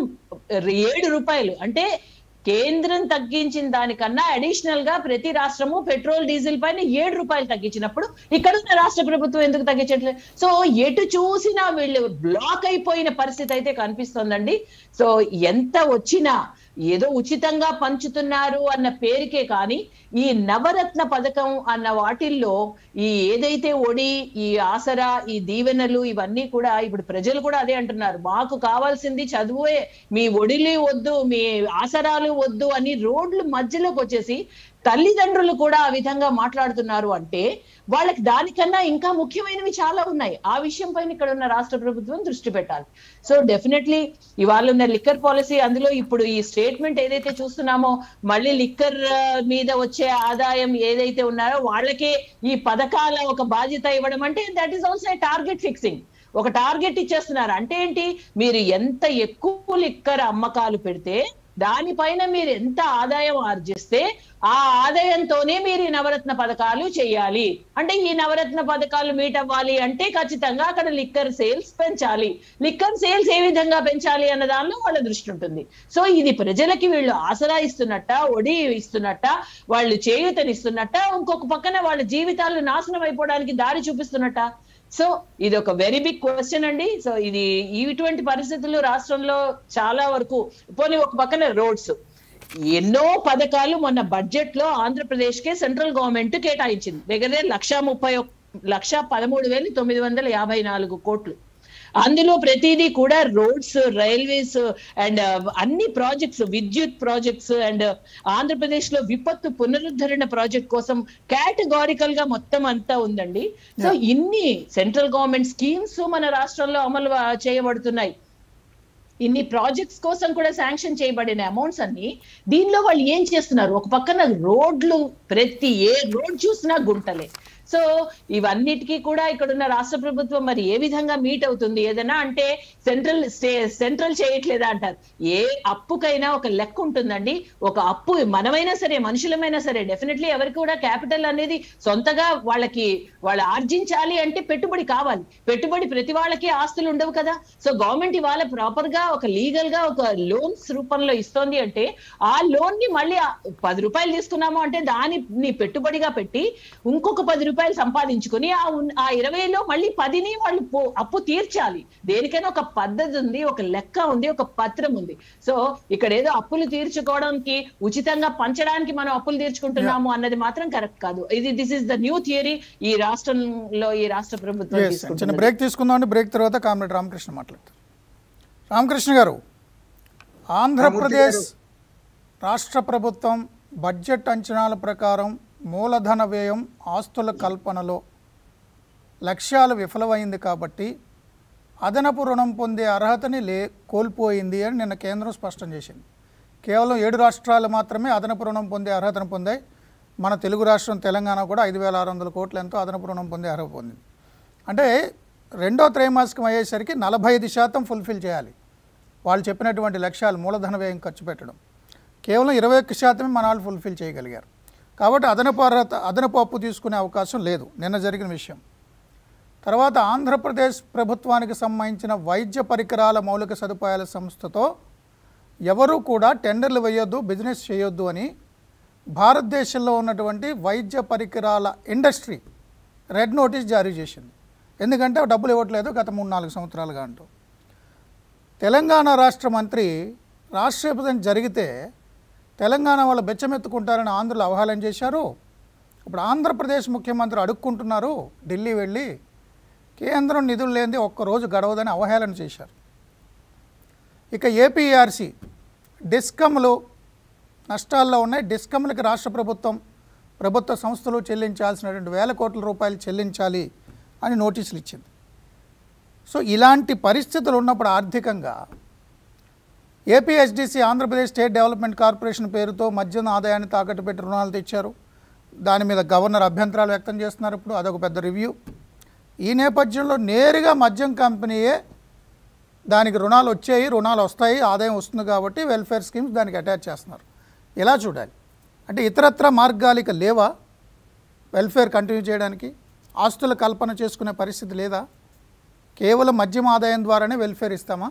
Speaker 4: ఏడు రూపాయలు అంటే కేంద్రం తగ్గించిన దానికన్నా అడిషనల్ గా ప్రతి రాష్ట్రము పెట్రోల్ డీజిల్ పైన ఏడు రూపాయలు తగ్గించినప్పుడు ఇక్కడ ఉన్న రాష్ట్ర ప్రభుత్వం ఎందుకు తగ్గించట్లేదు సో ఎటు చూసినా వీళ్ళు బ్లాక్ అయిపోయిన పరిస్థితి అయితే కనిపిస్తోందండి సో ఎంత వచ్చినా ఏదో ఉచితంగా పంచుతున్నారు అన్న పేరుకే కానీ ఈ నవరత్న పథకం అన్న వాటిల్లో ఈ ఏదైతే ఒడి ఈ ఆసరా ఈ దీవెనలు ఇవన్నీ కూడా ఇప్పుడు ప్రజలు కూడా అదే అంటున్నారు మాకు కావాల్సింది చదువే మీ ఒడిలు వద్దు మీ ఆసరాలు వద్దు అని రోడ్లు మధ్యలోకి వచ్చేసి తల్లిదండ్రులు కూడా ఆ విధంగా మాట్లాడుతున్నారు అంటే వాళ్ళకి దానికన్నా ఇంకా ముఖ్యమైనవి చాలా ఉన్నాయి ఆ విషయం పైన ఇక్కడ ఉన్న రాష్ట్ర ప్రభుత్వం దృష్టి పెట్టాలి సో డెఫినెట్లీ ఇవాళ ఉన్న లిక్కర్ పాలసీ అందులో ఇప్పుడు ఈ స్టేట్మెంట్ ఏదైతే చూస్తున్నామో మళ్ళీ లిక్కర్ మీద వచ్చే ఆదాయం ఏదైతే ఉన్నారో వాళ్ళకే ఈ పథకాల ఒక బాధ్యత ఇవ్వడం అంటే that is also target fixing ఒక టార్గెట్ ఇచ్చేస్తున్నారు అంటే ఏంటి మీరు ఎంత ఎక్కువ లిక్కర్ అమ్మకాలు పెడితే దానిపైన మీరు ఎంత ఆదాయం ఆర్జిస్తే ఆ ఆదాయంతోనే మీరు ఈ నవరత్న పథకాలు చేయాలి అంటే ఈ నవరత్న పథకాలు మీట్ అవ్వాలి అంటే ఖచ్చితంగా అక్కడ లిక్కర్ సేల్స్ పెంచాలి లిక్కర్ సేల్స్ ఏ విధంగా పెంచాలి అన్న దానిలో వాళ్ళ దృష్టి ఉంటుంది సో ఇది ప్రజలకి వీళ్ళు ఆసరా ఇస్తున్నట్ట ఒడి ఇస్తున్నట్ట వాళ్ళు చేయూతనిస్తున్నట్ట ఇంకొక పక్కన వాళ్ళ జీవితాలు నాశనం అయిపోవడానికి దారి చూపిస్తున్నట్ట సో ఇది ఒక వెరీ బిగ్ క్వశ్చన్ అండి సో ఇది ఇటువంటి పరిస్థితులు రాష్ట్రంలో చాలా వరకు పోనీ ఒక పక్కన రోడ్స్ ఎన్నో పథకాలు మొన్న బడ్జెట్ లో ఆంధ్రప్రదేశ్ కే సెంట్రల్ గవర్నమెంట్ కేటాయించింది దగ్గర దగ్గర లక్ష ముప్పై ఒక్- లక్ష పదమూడు వేల తొమ్మిది వందల యాభై నాలుగు కోట్లు అందులో ప్రతిదీ కూడా రోడ్స్ రైల్వేస్ అండ్ అన్ని ప్రాజెక్ట్స్ విద్యుత్ ప్రాజెక్ట్స్ అండ్ ఆంధ్రప్రదేశ్ లో విపత్తు పునరుద్ధరణ ప్రాజెక్ట్ కోసం కేటగారికల్ గా మొత్తం అంతా ఉందండి సో ఇన్ని సెంట్రల్ గవర్నమెంట్ స్కీమ్స్ మన రాష్ట్రంలో అమలు ఆ, చేయబడుతున్నాయి ఇన్ని ప్రాజెక్ట్స్ కోసం కూడా శాంక్షన్ చేయబడిన అమౌంట్స్ అన్ని దీనిలో వాళ్ళు ఏం చేస్తున్నారు ఒక పక్కన రోడ్లు ప్రతి ఏ రోడ్ చూసినా గుంటలే సో ఇవన్నిటికీ కూడా ఇక్కడ ఉన్న రాష్ట్ర ప్రభుత్వం మరి ఏ విధంగా మీట్ అవుతుంది ఏదైనా అంటే సెంట్రల్ సెంట్రల్ చేయట్లేదా అంటారు ఏ అప్పుకైనా ఒక లెక్క ఉంటుందండి ఒక అప్పు మనమైనా సరే మనుషులమైనా సరే డెఫినెట్లీ ఎవరికి కూడా క్యాపిటల్ అనేది సొంతగా వాళ్ళకి వాళ్ళు ఆర్జించాలి అంటే పెట్టుబడి కావాలి పెట్టుబడి ప్రతి వాళ్ళకి ఆస్తులు ఉండవు కదా సో గవర్నమెంట్ ఇవాళ ప్రాపర్ గా ఒక లీగల్ గా ఒక లోన్స్ రూపంలో ఇస్తోంది అంటే ఆ లోన్ ని మళ్ళీ ఆ పది రూపాయలు తీసుకున్నాము అంటే దాన్ని పెట్టుబడిగా పెట్టి ఇంకొక పది రూపాయలు సంపాదించుకుని ఆ ఉన్- ఆ ఇరవైలో మళ్ళీ పదిని వాళ్ళు పో- అప్పు తీర్చాలి దేనికైనా ఒక పద్ధతి ఉంది ఒక లెక్క ఉంది ఒక పత్రం ఉంది సో ఇక్కడ ఏదో అప్పులు తీర్చుకోవడానికి ఉచితంగా పంచడానికి మనం అప్పులు తీర్చుకుంటున్నాము అన్నది మాత్రం కరెక్ట్ కాదు ఇది this is the new theory ఈ రాష్ట్రంలో ఈ రాష్ట్ర ప్రభుత్వం
Speaker 1: Yes, చిన్న
Speaker 4: తీసుకుంటుంది
Speaker 1: బ్రేక్ తీసుకుందామండి బ్రేక్ తర్వాత కామ్రేడ్ రామకృష్ణ మాట్లాడతారు రామకృష్ణ గారు ఆంధ్రప్రదేశ్ రాష్ట్ర ప్రభుత్వం బడ్జెట్ అంచనాల ప్రకారం మూలధన వ్యయం ఆస్తుల కల్పనలో లక్ష్యాలు విఫలమైంది కాబట్టి అదనపు రుణం పొందే అర్హతని లే కోల్పోయింది అని నిన్న కేంద్రం స్పష్టం చేసింది కేవలం ఏడు రాష్ట్రాలు మాత్రమే అదనపు రుణం పొందే అర్హతను పొందాయి మన తెలుగు రాష్ట్రం తెలంగాణ కూడా ఐదు వేల ఆరు వందల కోట్ల ఎంతో అదనపు రుణం పొందే అర్హత పొందింది అంటే రెండో త్రైమాసికం అయ్యేసరికి నలభై ఐదు శాతం ఫుల్ఫిల్ చేయాలి వాళ్ళు చెప్పినటువంటి లక్ష్యాలు మూలధన వ్యయం ఖర్చు పెట్టడం కేవలం ఇరవై ఒక్క శాతమే మన వాళ్ళు ఫుల్ఫిల్ చేయగలిగారు కాబట్టి అదనపు అర్హత అదనపు అప్పు తీసుకునే అవకాశం లేదు నిన్న జరిగిన విషయం తర్వాత ఆంధ్రప్రదేశ్ ప్రభుత్వానికి సంబంధించిన వైద్య పరికరాల మౌలిక సదుపాయాల సంస్థతో ఎవరూ కూడా టెండర్లు వేయొద్దు బిజినెస్ చేయొద్దు అని భారతదేశంలో ఉన్నటువంటి వైద్య పరికరాల ఇండస్ట్రీ రెడ్ నోటీస్ జారీ చేసింది ఎందుకంటే డబ్బులు ఇవ్వట్లేదు గత మూడు నాలుగు సంవత్సరాలుగా అంటూ తెలంగాణ రాష్ట్ర మంత్రి రాష్ట్ర విభజన జరిగితే తెలంగాణ వాళ్ళు బెచ్చమెత్తుకుంటారని ఆంధ్రులు అవహేళన చేశారు ఇప్పుడు ఆంధ్రప్రదేశ్ ముఖ్యమంత్రి అడుక్కుంటున్నారు ఢిల్లీ వెళ్ళి కేంద్రం నిధులు లేనిది ఒక్కరోజు గడవదని అవహేళన చేశారు ఇక ఏపీఆర్సీ డిస్కమ్లు నష్టాల్లో ఉన్నాయి డిస్కమ్లకి రాష్ట్ర ప్రభుత్వం ప్రభుత్వ సంస్థలు చెల్లించాల్సినటువంటి వేల కోట్ల రూపాయలు చెల్లించాలి అని నోటీసులు ఇచ్చింది సో ఇలాంటి పరిస్థితులు ఉన్నప్పుడు ఆర్థికంగా APSDC Andhra Pradesh state development corporation పేరుతో మద్యం ఆదాయాన్ని తాకట్టు పెట్టి రుణాలు తెచ్చారు దాని మీద గవర్నర్ అభ్యంతరాలు వ్యక్తం చేస్తున్నారు ఇప్పుడు అదొక పెద్ద రివ్యూ ఈ నేపథ్యంలో నేరుగా మద్యం కంపెనీయే దానికి రుణాలు వచ్చాయి రుణాలు వస్తాయి ఆదాయం వస్తుంది కాబట్టి వెల్ఫేర్ స్కీమ్స్ దానికి అటాచ్ చేస్తున్నారు ఇలా చూడాలి అంటే ఇతరత్ర మార్గాలు ఇక లేవా వెల్ఫేర్ కంటిన్యూ చేయడానికి ఆస్తుల కల్పన చేసుకునే పరిస్థితి లేదా కేవలం మద్యం ఆదాయం ద్వారానే వెల్ఫేర్ ఇస్తామా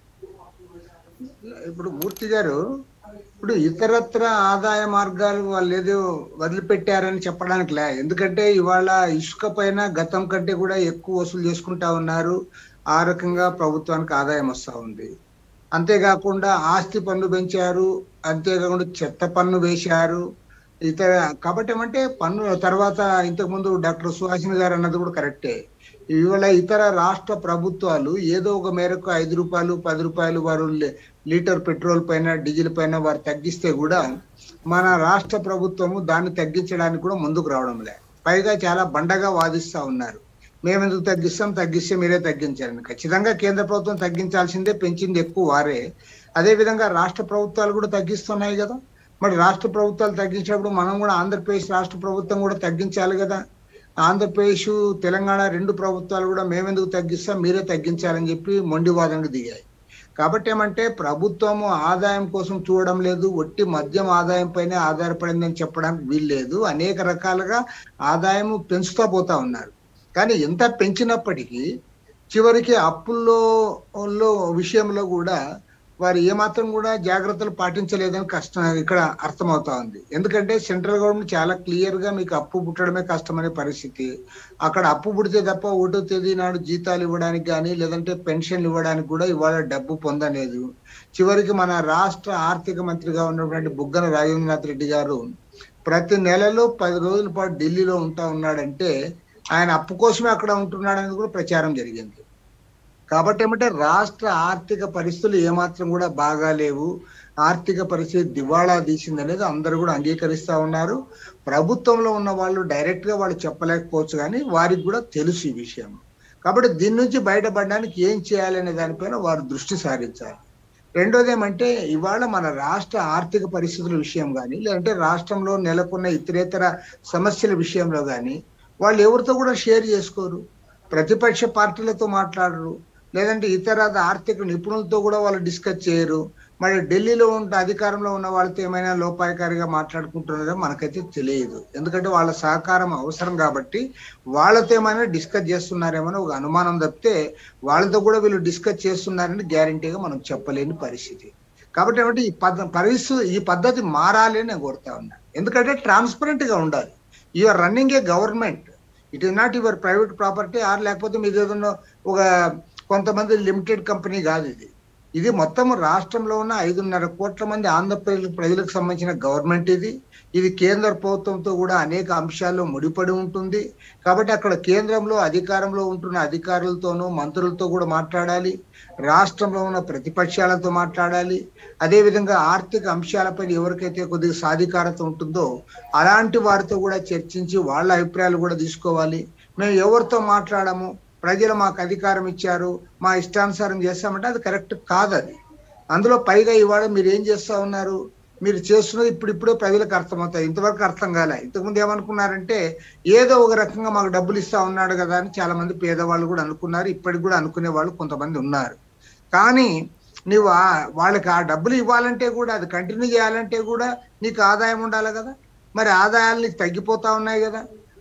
Speaker 2: ఇప్పుడు మూర్తి గారు ఇప్పుడు ఇతరత్ర ఆదాయ మార్గాలు వాళ్ళు ఏదో వదిలిపెట్టారని చెప్పడానికి లే ఎందుకంటే ఇవాళ ఇసుక పైన గతం కంటే కూడా ఎక్కువ వసూలు చేసుకుంటా ఉన్నారు ఆ రకంగా ప్రభుత్వానికి ఆదాయం వస్తా ఉంది అంతేకాకుండా ఆస్తి పన్ను పెంచారు అంతేకాకుండా చెత్త పన్ను వేశారు ఇతర కాబట్టి ఏమంటే పన్ను తర్వాత ఇంతకు ముందు డాక్టర్ సుహాసిని గారు అన్నది కూడా కరెక్టే ఇవాళ ఇతర రాష్ట్ర ప్రభుత్వాలు ఏదో ఒక మేరకు ఐదు రూపాయలు పది రూపాయలు వారు లీ- లీటర్ పెట్రోల్ పైన డీజిల్ పైన వారు తగ్గిస్తే కూడా మన రాష్ట్ర ప్రభుత్వము దాన్ని తగ్గించడానికి కూడా ముందుకు రావడం లే పైగా చాలా బండగా వాదిస్తా ఉన్నారు మేము ఎందుకు తగ్గిస్తాం తగ్గిస్తే మీరే తగ్గించాలని ఖచ్చితంగా కేంద్ర ప్రభుత్వం తగ్గించాల్సిందే పెంచింది ఎక్కువ వారే అదే విధంగా రాష్ట్ర ప్రభుత్వాలు కూడా తగ్గిస్తున్నాయి కదా మరి రాష్ట్ర ప్రభుత్వాలు తగ్గించినప్పుడు మనం కూడా ఆంధ్రప్రదేశ్ రాష్ట్ర ప్రభుత్వం కూడా తగ్గించాలి కదా ఆంధ్రప్రదేశ్ తెలంగాణ రెండు ప్రభుత్వాలు కూడా మేమెందుకు తగ్గిస్తాం మీరే తగ్గించాలని చెప్పి మొండి వాదనకు దిగాయి కాబట్టి ఏమంటే ప్రభుత్వము ఆదాయం కోసం చూడడం లేదు ఒట్టి మద్యం ఆదాయం పైనే ఆధారపడిందని చెప్పడానికి వీల్లేదు అనేక రకాలుగా ఆదాయం పెంచుతా పోతా ఉన్నారు కానీ ఎంత పెంచినప్పటికీ చివరికి అప్పుల్లో లో విషయంలో కూడా వారు ఏమాత్రం కూడా జాగ్రత్తలు పాటించలేదని కష్టం ఇక్కడ అర్థమవుతా ఉంది ఎందుకంటే సెంట్రల్ గవర్నమెంట్ చాలా క్లియర్ గా మీకు అప్పు పుట్టడమే కష్టమనే పరిస్థితి అక్కడ అప్పు పుడితే తప్ప ఒకటో తేదీ నాడు జీతాలు ఇవ్వడానికి కానీ లేదంటే పెన్షన్లు ఇవ్వడానికి కూడా ఇవాళ డబ్బు పొందలేదు చివరికి మన రాష్ట్ర ఆర్థిక మంత్రిగా ఉన్నటువంటి బుగ్గన రాజేంద్రనాథ్ రెడ్డి గారు ప్రతి నెలలో పది రోజుల పాటు ఢిల్లీలో ఉంటా ఉన్నాడంటే ఆయన అప్పు కోసమే అక్కడ ఉంటున్నాడని కూడా ప్రచారం జరిగింది కాబట్టి ఏమంటే రాష్ట్ర ఆర్థిక పరిస్థితులు ఏమాత్రం కూడా బాగాలేవు ఆర్థిక పరిస్థితి దివాళా తీసింది అనేది అందరూ కూడా అంగీకరిస్తా ఉన్నారు ప్రభుత్వంలో ఉన్న వాళ్ళు డైరెక్ట్ గా వాళ్ళు చెప్పలేకపోవచ్చు కానీ వారికి కూడా తెలుసు ఈ విషయం కాబట్టి దీని నుంచి బయటపడడానికి ఏం చేయాలనే దానిపైన వారు దృష్టి సారించాలి రెండోది ఏమంటే ఇవాళ మన రాష్ట్ర ఆర్థిక పరిస్థితుల విషయం కానీ లేదంటే రాష్ట్రంలో నెలకొన్న ఇతరేతర సమస్యల విషయంలో కానీ వాళ్ళు ఎవరితో కూడా షేర్ చేసుకోరు ప్రతిపక్ష పార్టీలతో మాట్లాడరు లేదంటే ఇతర ఆర్థిక నిపుణులతో కూడా వాళ్ళు డిస్కస్ చేయరు మరి ఢిల్లీలో ఉంటే అధికారంలో ఉన్న వాళ్ళతో ఏమైనా లోపాయకారిగా మాట్లాడుకుంటున్నారో మనకైతే తెలియదు ఎందుకంటే వాళ్ళ సహకారం అవసరం కాబట్టి వాళ్ళతో ఏమైనా డిస్కస్ చేస్తున్నారేమో ఒక అనుమానం తప్పితే వాళ్ళతో కూడా వీళ్ళు డిస్కస్ చేస్తున్నారని గ్యారంటీగా మనం చెప్పలేని పరిస్థితి కాబట్టి ఏమంటే ఈ పద్ధ పరిస్థితి ఈ పద్ధతి మారాలి అని నేను కోరుతా ఉన్నా ఎందుకంటే ట్రాన్స్పరెంట్ గా ఉండాలి you are running a government it is not your private property or లేకపోతే మీది ఏదన్నా ఒక కొంతమంది లిమిటెడ్ కంపెనీ కాదు ఇది ఇది మొత్తం రాష్ట్రంలో ఉన్న ఐదున్నర కోట్ల మంది ఆంధ్రప్రదేశ్ ప్రజలకు సంబంధించిన గవర్నమెంట్ ఇది ఇది కేంద్ర ప్రభుత్వంతో కూడా అనేక అంశాల్లో ముడిపడి ఉంటుంది కాబట్టి అక్కడ కేంద్రంలో అధికారంలో ఉంటున్న అధికారులతోనూ మంత్రులతో కూడా మాట్లాడాలి రాష్ట్రంలో ఉన్న ప్రతిపక్షాలతో మాట్లాడాలి అదే విధంగా ఆర్థిక అంశాలపై ఎవరికైతే కొద్దిగా సాధికారత ఉంటుందో అలాంటి వారితో కూడా చర్చించి వాళ్ళ అభిప్రాయాలు కూడా తీసుకోవాలి మేము ఎవరితో మాట్లాడము ప్రజలు మాకు అధికారం ఇచ్చారు మా ఇష్టానుసారం చేస్తామంటే అది కరెక్ట్ కాదు అది అందులో పైగా ఇవాళ మీరు ఏం చేస్తా ఉన్నారు మీరు చేస్తున్నది ఇప్పుడు ఇప్పుడే ప్రజలకు అర్థమవుతాయి ఇంతవరకు అర్థం కాలే ఇంతకుముందు ఏమనుకున్నారంటే ఏదో ఒక రకంగా మాకు డబ్బులు ఇస్తా ఉన్నాడు కదా అని చాలా మంది పేదవాళ్ళు కూడా అనుకున్నారు ఇప్పటికి కూడా అనుకునే వాళ్ళు కొంతమంది ఉన్నారు కానీ నువ్వు ఆ- వాళ్ళకి ఆ డబ్బులు ఇవ్వాలంటే కూడా అది కంటిన్యూ చేయాలంటే కూడా నీకు ఆదాయం ఉండాలి కదా మరి ఆదాయాలు నీకు తగ్గిపోతా ఉన్నాయి కదా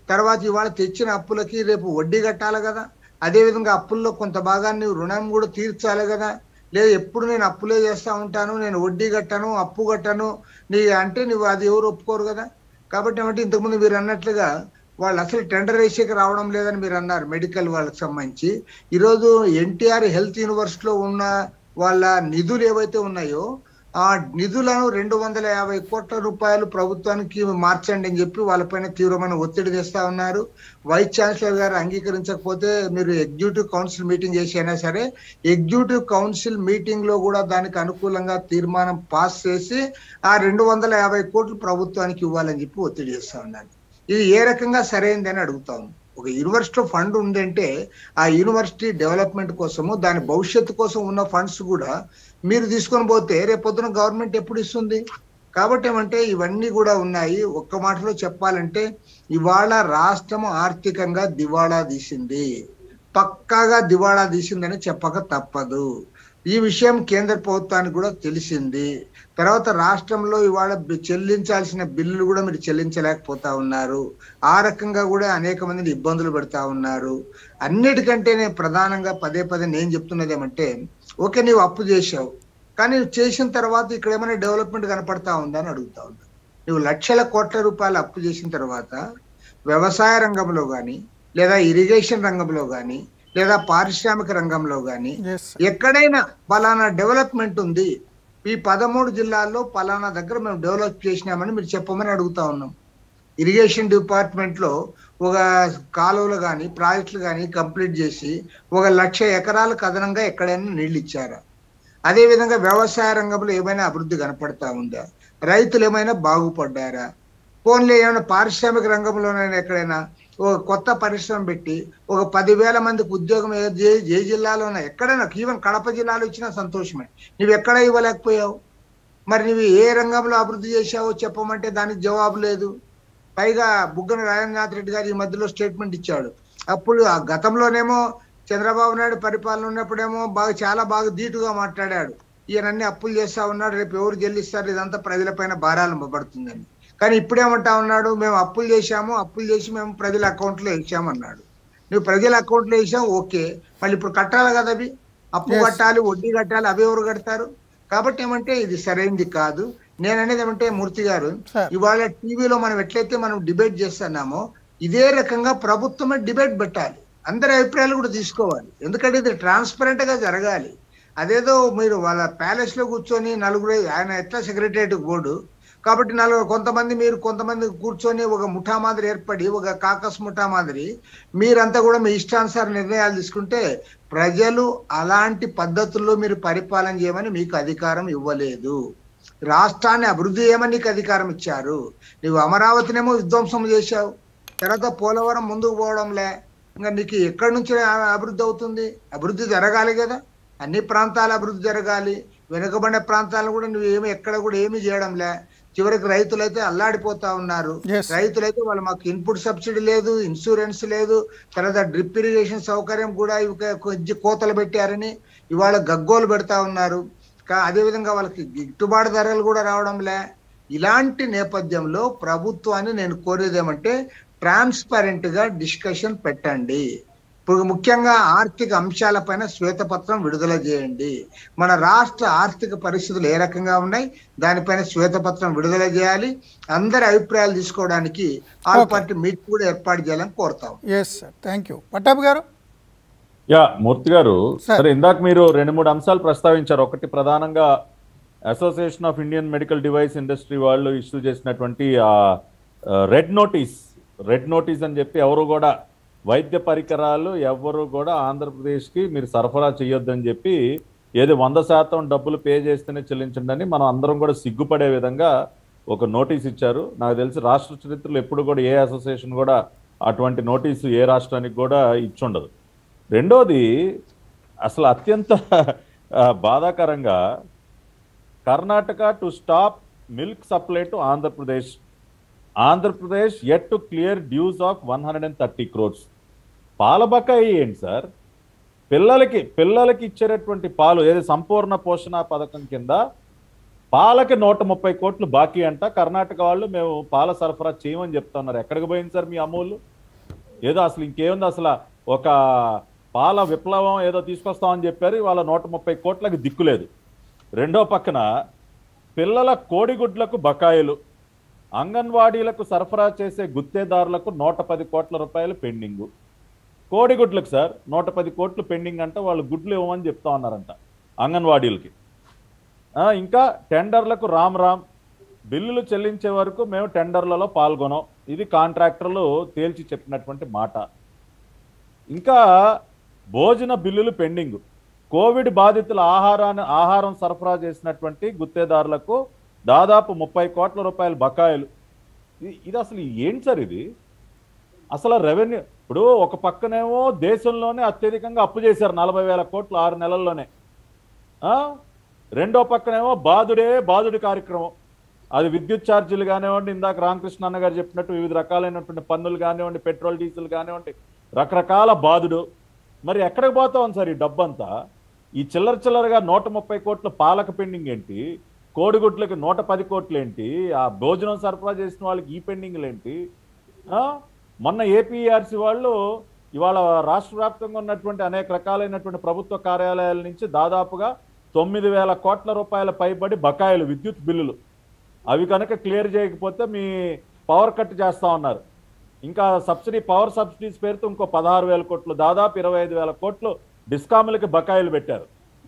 Speaker 2: తర్వాత ఇవాళ తెచ్చిన అప్పులకి రేపు వడ్డీ కట్టాలి కదా అదే విధంగా అప్పుల్లో కొంత భాగాన్ని రుణం కూడా తీర్చాలి కదా లేదు ఎప్పుడు నేను అప్పులే చేస్తా ఉంటాను నేను వడ్డీ కట్టాను అప్పు కట్టాను నీ అంటే నువ్వు అది ఎవరు ఒప్పుకోరు కదా కాబట్టి ఏమంటే ఇంతకుముందు మీరు అన్నట్లుగా వాళ్ళు అసలు టెండర్ వేసేకి రావడం లేదని మీరు అన్నారు మెడికల్ వాళ్ళకి సంబంధించి ఈరోజు ఎన్టీఆర్ హెల్త్ యూనివర్సిటీలో ఉన్న వాళ్ళ నిధులు ఏవైతే ఉన్నాయో ఆ నిధులను రెండు వందల యాభై కోట్ల రూపాయలు ప్రభుత్వానికి మార్చండి అని చెప్పి వాళ్ళపైన తీవ్రమైన ఒత్తిడి తెస్తా ఉన్నారు వైస్ ఛాన్సలర్ గారు అంగీకరించకపోతే మీరు ఎగ్జిక్యూటివ్ కౌన్సిల్ మీటింగ్ చేసి అయినా సరే ఎగ్జిక్యూటివ్ కౌన్సిల్ మీటింగ్ లో కూడా దానికి అనుకూలంగా తీర్మానం పాస్ చేసి ఆ రెండు వందల యాభై కోట్లు ప్రభుత్వానికి ఇవ్వాలని చెప్పి ఒత్తిడి చేస్తా ఉన్నారు ఇది ఏ రకంగా సరైందని అడుగుతాం ఒక యూనివర్సిటీ ఫండ్ ఉందంటే ఆ యూనివర్సిటీ డెవలప్మెంట్ కోసము దాని భవిష్యత్తు కోసం ఉన్న ఫండ్స్ కూడా మీరు తీసుకొని పోతే రేపొద్దున గవర్నమెంట్ ఎప్పుడు ఇస్తుంది కాబట్టి ఏమంటే ఇవన్నీ కూడా ఉన్నాయి ఒక్క మాటలో చెప్పాలంటే ఇవాళ రాష్ట్రం ఆర్థికంగా దివాళా తీసింది పక్కాగా దివాళా తీసిందని చెప్పక తప్పదు ఈ విషయం కేంద్ర ప్రభుత్వానికి కూడా తెలిసింది తర్వాత రాష్ట్రంలో ఇవాళ బి- చెల్లించాల్సిన బిల్లులు కూడా మీరు చెల్లించలేకపోతా ఉన్నారు ఆ రకంగా కూడా అనేక మందిని ఇబ్బందులు పెడతా ఉన్నారు అన్నిటికంటే నేను ప్రధానంగా పదే పదే నేను చెప్తున్నది ఏమంటే ఓకే నీవు అప్పు చేశావు కానీ నువ్వు చేసిన తర్వాత ఇక్కడ ఏమైనా డెవలప్మెంట్ కనపడతా ఉందా అని అడుగుతా ఉన్నా నువ్వు లక్షల కోట్ల రూపాయలు అప్పు చేసిన తర్వాత వ్యవసాయ రంగంలో కానీ లేదా ఇరిగేషన్ రంగంలో కానీ లేదా పారిశ్రామిక రంగంలో కానీ
Speaker 1: ఎస్
Speaker 2: ఎక్కడైనా పలానా డెవలప్మెంట్ ఉంది ఈ పదమూడు జిల్లాల్లో పలానా దగ్గర మేము డెవలప్ చేసినామని మీరు చెప్పమని అడుగుతా ఉన్నాం ఇరిగేషన్ డిపార్ట్మెంట్ లో ఒక కాలువలు కానీ ప్రాజెక్టులు కానీ కంప్లీట్ చేసి ఒక లక్ష ఎకరాలకు అదనంగా ఎక్కడైనా నీళ్లు ఇచ్చారా అదే విధంగా వ్యవసాయ రంగంలో ఏమైనా అభివృద్ధి కనపడతా ఉందా రైతులు ఏమైనా బాగుపడ్డారా ఫోన్లో ఏమైనా పారిశ్రామిక రంగంలోనైనా ఎక్కడైనా ఒక కొత్త పరిశ్రమ పెట్టి ఒక పదివేల మందికి ఉద్యోగం ఏ ఏ- ఏ జిల్లాలోనైనా ఎక్కడైనా ఈవెన్ కడప జిల్లాలో ఇచ్చినా సంతోషమే నువ్వు ఎక్కడ ఇవ్వలేకపోయావు మరి నువ్వు ఏ రంగంలో అభివృద్ధి చేశావో చెప్పమంటే దానికి జవాబు లేదు పైగా బుగ్గన రాజేంద్రనాథ్ రెడ్డి గారు ఈ మధ్యలో స్టేట్మెంట్ ఇచ్చాడు అప్పుడు ఆ గతంలోనేమో చంద్రబాబు నాయుడు పరిపాలన ఉన్నప్పుడేమో బాగా చాలా బాగా ధీటుగా మాట్లాడాడు ఈయన అన్ని అప్పులు చేస్తా ఉన్నాడు రేపు ఎవరు చెల్లిస్తారు ఇదంతా ప్రజలపైన భారాలు పడుతుందని కానీ ఇప్పుడేమంటా ఉన్నాడు మేము అప్పులు చేశాము అప్పులు చేసి మేము ప్రజల అకౌంట్లో వేసాము అన్నాడు నువ్వు ప్రజల అకౌంట్లో వేసావు ఓకే మళ్ళీ ఇప్పుడు కట్టాలి కదా అవి అప్పు
Speaker 1: Yes.
Speaker 2: కట్టాలి వడ్డీ కట్టాలి అవి ఎవరు కడతారు కాబట్టి ఏమంటే ఇది సరైనది కాదు నేను అనేది ఏమంటే మూర్తి గారు
Speaker 1: Sir.
Speaker 2: ఇవాళ టీవీలో మనం ఎట్లయితే మనం డిబేట్ చేస్తున్నామో ఇదే రకంగా ప్రభుత్వమే డిబేట్ పెట్టాలి అందరి అభిప్రాయాలు కూడా తీసుకోవాలి ఎందుకంటే ఇది ట్రాన్స్పరెంట్ గా జరగాలి అదేదో మీరు వాళ్ళ ప్యాలెస్ లో కూర్చొని నలుగురు ఆయన ఎట్లా సెక్రటరియట్ బోర్డు కాబట్టి నలుగురు కొంతమంది మీరు కొంతమంది కూర్చొని ఒక ముఠా మాదిరి ఏర్పడి ఒక కాకస్ ముఠా మాదిరి మీరంతా కూడా మీ ఇష్టానుసార నిర్ణయాలు తీసుకుంటే ప్రజలు అలాంటి పద్ధతుల్లో మీరు పరిపాలన చేయమని మీకు అధికారం ఇవ్వలేదు రాష్ట్రాన్ని అభివృద్ధి చేయమని నీకు అధికారం ఇచ్చారు నువ్వు అమరావతినేమో విధ్వంసం చేశావు తర్వాత పోలవరం ముందుకు పోవడంలే ఇంకా నీకు ఎక్కడి నుంచి ఆ- అభివృద్ధి అవుతుంది అభివృద్ధి జరగాలి కదా అన్ని ప్రాంతాల అభివృద్ధి జరగాలి వెనుకబడిన ప్రాంతాలను కూడా నువ్వు ఏమి ఎక్కడ కూడా ఏమీ చేయడంలే చివరికి రైతులైతే అల్లాడిపోతా ఉన్నారు
Speaker 1: Yes.
Speaker 2: రైతులైతే వాళ్ళు మాకు ఇన్పుట్ సబ్సిడీ లేదు ఇన్సూరెన్స్ లేదు తర్వాత డ్రిప్ ఇరిగేషన్ సౌకర్యం కూడా ఇవి కొంచెం కోతలు పెట్టారని ఇవాళ గగ్గోలు పెడతా ఉన్నారు కా- అదేవిధంగా వాళ్ళకి గిట్టుబాటు ధరలు కూడా రావడంలే ఇలాంటి నేపథ్యంలో ప్రభుత్వాన్ని నేను కోరేది ఏమంటే ట్రాన్స్పరెంట్ గా డిస్కషన్ పెట్టండి ఇప్పుడు ముఖ్యంగా ఆర్థిక అంశాలపైన శ్వేతపత్రం విడుదల చేయండి మన రాష్ట్ర ఆర్థిక పరిస్థితులు ఏ రకంగా ఉన్నాయి దానిపైన శ్వేతపత్రం విడుదల చేయాలి అందరి అభిప్రాయాలు తీసుకోవడానికి ఆల్
Speaker 1: Okay.
Speaker 2: పార్టీ మీట్ కూడా ఏర్పాటు చేయాలని కోరుతాం
Speaker 1: yes sir thank you Pattabhi గారు
Speaker 3: యా మూర్తి గారు
Speaker 1: Sir.
Speaker 3: సరే ఇందాక మీరు రెండు మూడు అంశాలు ప్రస్తావించారు ఒకటి ప్రధానంగా association of Indian medical device industry వాళ్ళు ఇష్యూ చేసినటువంటి ఆ రెడ్ నోటీస్ రెడ్ నోటీస్ అని చెప్పి ఎవరు కూడా వైద్య పరికరాలు ఎవరు కూడా ఆంధ్రప్రదేశ్కి మీరు సరఫరా చేయొద్దని చెప్పి ఏది వంద శాతం డబ్బులు పే చేస్తేనే చెల్లించండి అని మనం అందరం కూడా సిగ్గుపడే విధంగా ఒక నోటీస్ ఇచ్చారు నాకు తెలిసి రాష్ట్ర చరిత్రలో ఎప్పుడు కూడా ఏ అసోసియేషన్ కూడా అటువంటి నోటీసు ఏ రాష్ట్రానికి కూడా ఇచ్చుండదు రెండోది అసలు అత్యంత ఆ, బాధాకరంగా Karnataka to stop milk supply to Andhra Pradesh Andhra Pradesh at to clear dues of one hundred and thirty crores పాల బకాయి ఏంటి సార్ పిల్లలకి పిల్లలకి ఇచ్చేటటువంటి పాలు ఏది సంపూర్ణ పోషణ పథకం కింద పాలకి నూట ముప్పై కోట్లు బాకీ అంట కర్ణాటక వాళ్ళు మేము పాల సరఫరా చేయమని చెప్తున్నారు ఎక్కడికి పోయింది సార్ మీ అమూల్ ఏదో అసలు ఇంకేముంది అసలు ఒక పాల విప్లవం ఏదో తీసుకొస్తామని చెప్పారు ఇవాళ నూట ముప్పై కోట్లకు దిక్కులేదు రెండో పక్కన పిల్లల కోడిగుడ్లకు బకాయిలు అంగన్వాడీలకు సరఫరా చేసే గుత్తేదారులకు నూట పది కోట్ల రూపాయలు పెండింగు కోడిగుడ్లకు సార్ నూట పది కోట్లు పెండింగ్ అంటే వాళ్ళు గుడ్లు ఇవ్వమని చెప్తా ఉన్నారంట అంగన్వాడీలకి ఆ, ఇంకా టెండర్లకు రామ్ రామ్ బిల్లులు చెల్లించే వరకు మేము టెండర్లలో పాల్గొనం ఇది కాంట్రాక్టర్లు తేల్చి చెప్పినటువంటి మాట ఇంకా భోజన బిల్లులు పెండింగ్ కోవిడ్ బాధితుల ఆహారాన్ని ఆహారం సరఫరా చేసినటువంటి గుత్తేదారులకు దాదాపు ముప్పై కోట్ల రూపాయల బకాయిలు ఇది- ఇది అసలు ఏంటి సార్ ఇది అసలు రెవెన్యూ ఇప్పుడు ఒక పక్కనేమో దేశంలోనే అత్యధికంగా అప్పు చేశారు నలభై వేల కోట్లు ఆరు నెలల్లోనే ఆ? రెండో పక్కనేమో బాధుడే బాధుడి కార్యక్రమం అది విద్యుత్ ఛార్జీలు కానివ్వండి ఇందాక రామకృష్ణ అన్న గారు చెప్పినట్టు వివిధ రకాలైనటువంటి పన్నులు కానివ్వండి పెట్రోల్ డీజిల్ కానివ్వండి రకరకాల బాధుడు మరి ఎక్కడికి పోతాం సార్ ఈ డబ్బంతా ఈ చిల్లర చిల్లరగా నూట ముప్పై కోట్ల పాలక పెండింగ్ ఏంటి కోడిగుడ్లకి నూట పది కోట్లు ఏంటి ఆ భోజనం సరఫరా చేసిన వాళ్ళకి ఈ పెండింగ్లు ఏంటి ఆ? మొన్న ఏపీఆర్సీ వాళ్ళు ఇవాళ రాష్ట్ర వ్యాప్తంగా ఉన్నటువంటి అనేక రకాలైనటువంటి ప్రభుత్వ కార్యాలయాల నుంచి దాదాపుగా తొమ్మిది వేల కోట్ల రూపాయల పైబడి బకాయిలు విద్యుత్ బిల్లులు అవి కనుక క్లియర్ చేయకపోతే మీ పవర్ కట్ చేస్తా ఉన్నారు ఇంకా సబ్సిడీ పవర్ సబ్సిడీస్ పేరుతో ఇంకో పదహారు వేల కోట్లు దాదాపు ఇరవై ఐదు వేల కోట్లు డిస్కాములకి బకాయిలు పెట్టారు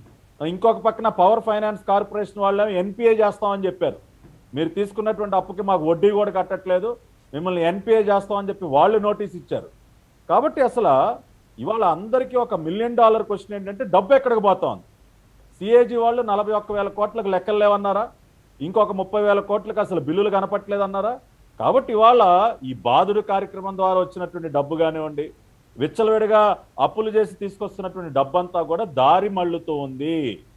Speaker 3: ఇంకొక పక్కన పవర్ ఫైనాన్స్ కార్పొరేషన్ వాళ్ళు ఎన్పిఏ చేస్తామని చెప్పారు మీరు తీసుకున్నటువంటి అప్పుకి మాకు వడ్డీ కూడా కట్టట్లేదు మిమ్మల్ని ఎన్పిఏ చేస్తామని చెప్పి వాళ్ళు నోటీస్ ఇచ్చారు కాబట్టి అసలు ఇవాళ అందరికీ ఒక మిలియన్ డాలర్ క్వశ్చన్ ఏంటంటే డబ్బు ఎక్కడికి పోతోంది సిఏజీ వాళ్ళు నలభై ఒక్క వేల కోట్లకు లెక్కలు లేవన్నారా ఇంకొక ముప్పై వేల కోట్లకు అసలు బిల్లులు కనపట్లేదన్నారా కాబట్టి ఇవాళ ఈ బాధుడు కార్యక్రమం ద్వారా వచ్చినటువంటి డబ్బు కానివ్వండి విచ్చలవిడిగా అప్పులు చేసి తీసుకొస్తున్నటువంటి డబ్బంతా కూడా దారి మళ్ళుతూ ఉంది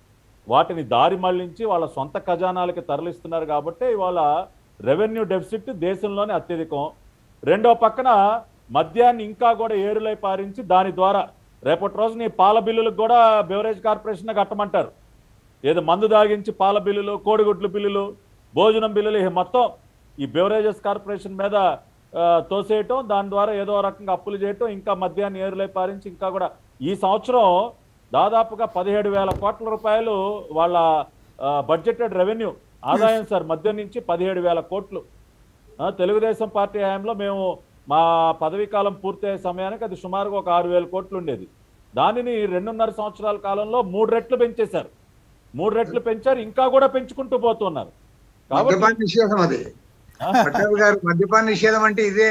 Speaker 3: వాటిని దారి మళ్లించి వాళ్ళ సొంత ఖజానాలకి తరలిస్తున్నారు కాబట్టి ఇవాళ రెవెన్యూ డెఫిసిట్ దేశంలోనే అత్యధికం రెండో పక్కన మద్యాన్ని ఇంకా కూడా ఏరులై పారించి దాని ద్వారా రేపటి రోజున ఈ పాల బిల్లులకు కూడా బెవరేజ్ కార్పొరేషన్ కట్టమంటారు ఏదో మందు దాగించి పాల బిల్లులు కోడిగుడ్లు బిల్లులు భోజనం బిల్లులు ఈ మొత్తం ఈ బెవరేజెస్ కార్పొరేషన్ మీద ఆ, తోసేయటం దాని ద్వారా ఏదో రకంగా అప్పులు చేయటం ఇంకా మద్యాన్ని ఏరులై పారించి ఇంకా కూడా ఈ సంవత్సరం దాదాపుగా పదిహేడు వేల కోట్ల రూపాయలు వాళ్ళ బడ్జెటెడ్ రెవెన్యూ ఆదాయం సార్ మద్యం నుంచి పదిహేడు వేల కోట్లు ఆ, తెలుగుదేశం పార్టీ హయాంలో మేము మా పదవీ కాలం పూర్తయ్యే సమయానికి అది సుమారుగా ఒక ఆరు వేల కోట్లు ఉండేది దానిని రెండున్నర సంవత్సరాల కాలంలో మూడు రెట్లు పెంచేశారు మూడు రెట్లు పెంచారు ఇంకా కూడా పెంచుకుంటూ పోతున్నారు కాబట్టి
Speaker 2: మద్యపాన నిషేధం అది పట్టాభి గారు మద్యపాన నిషేధం అంటే ఇదే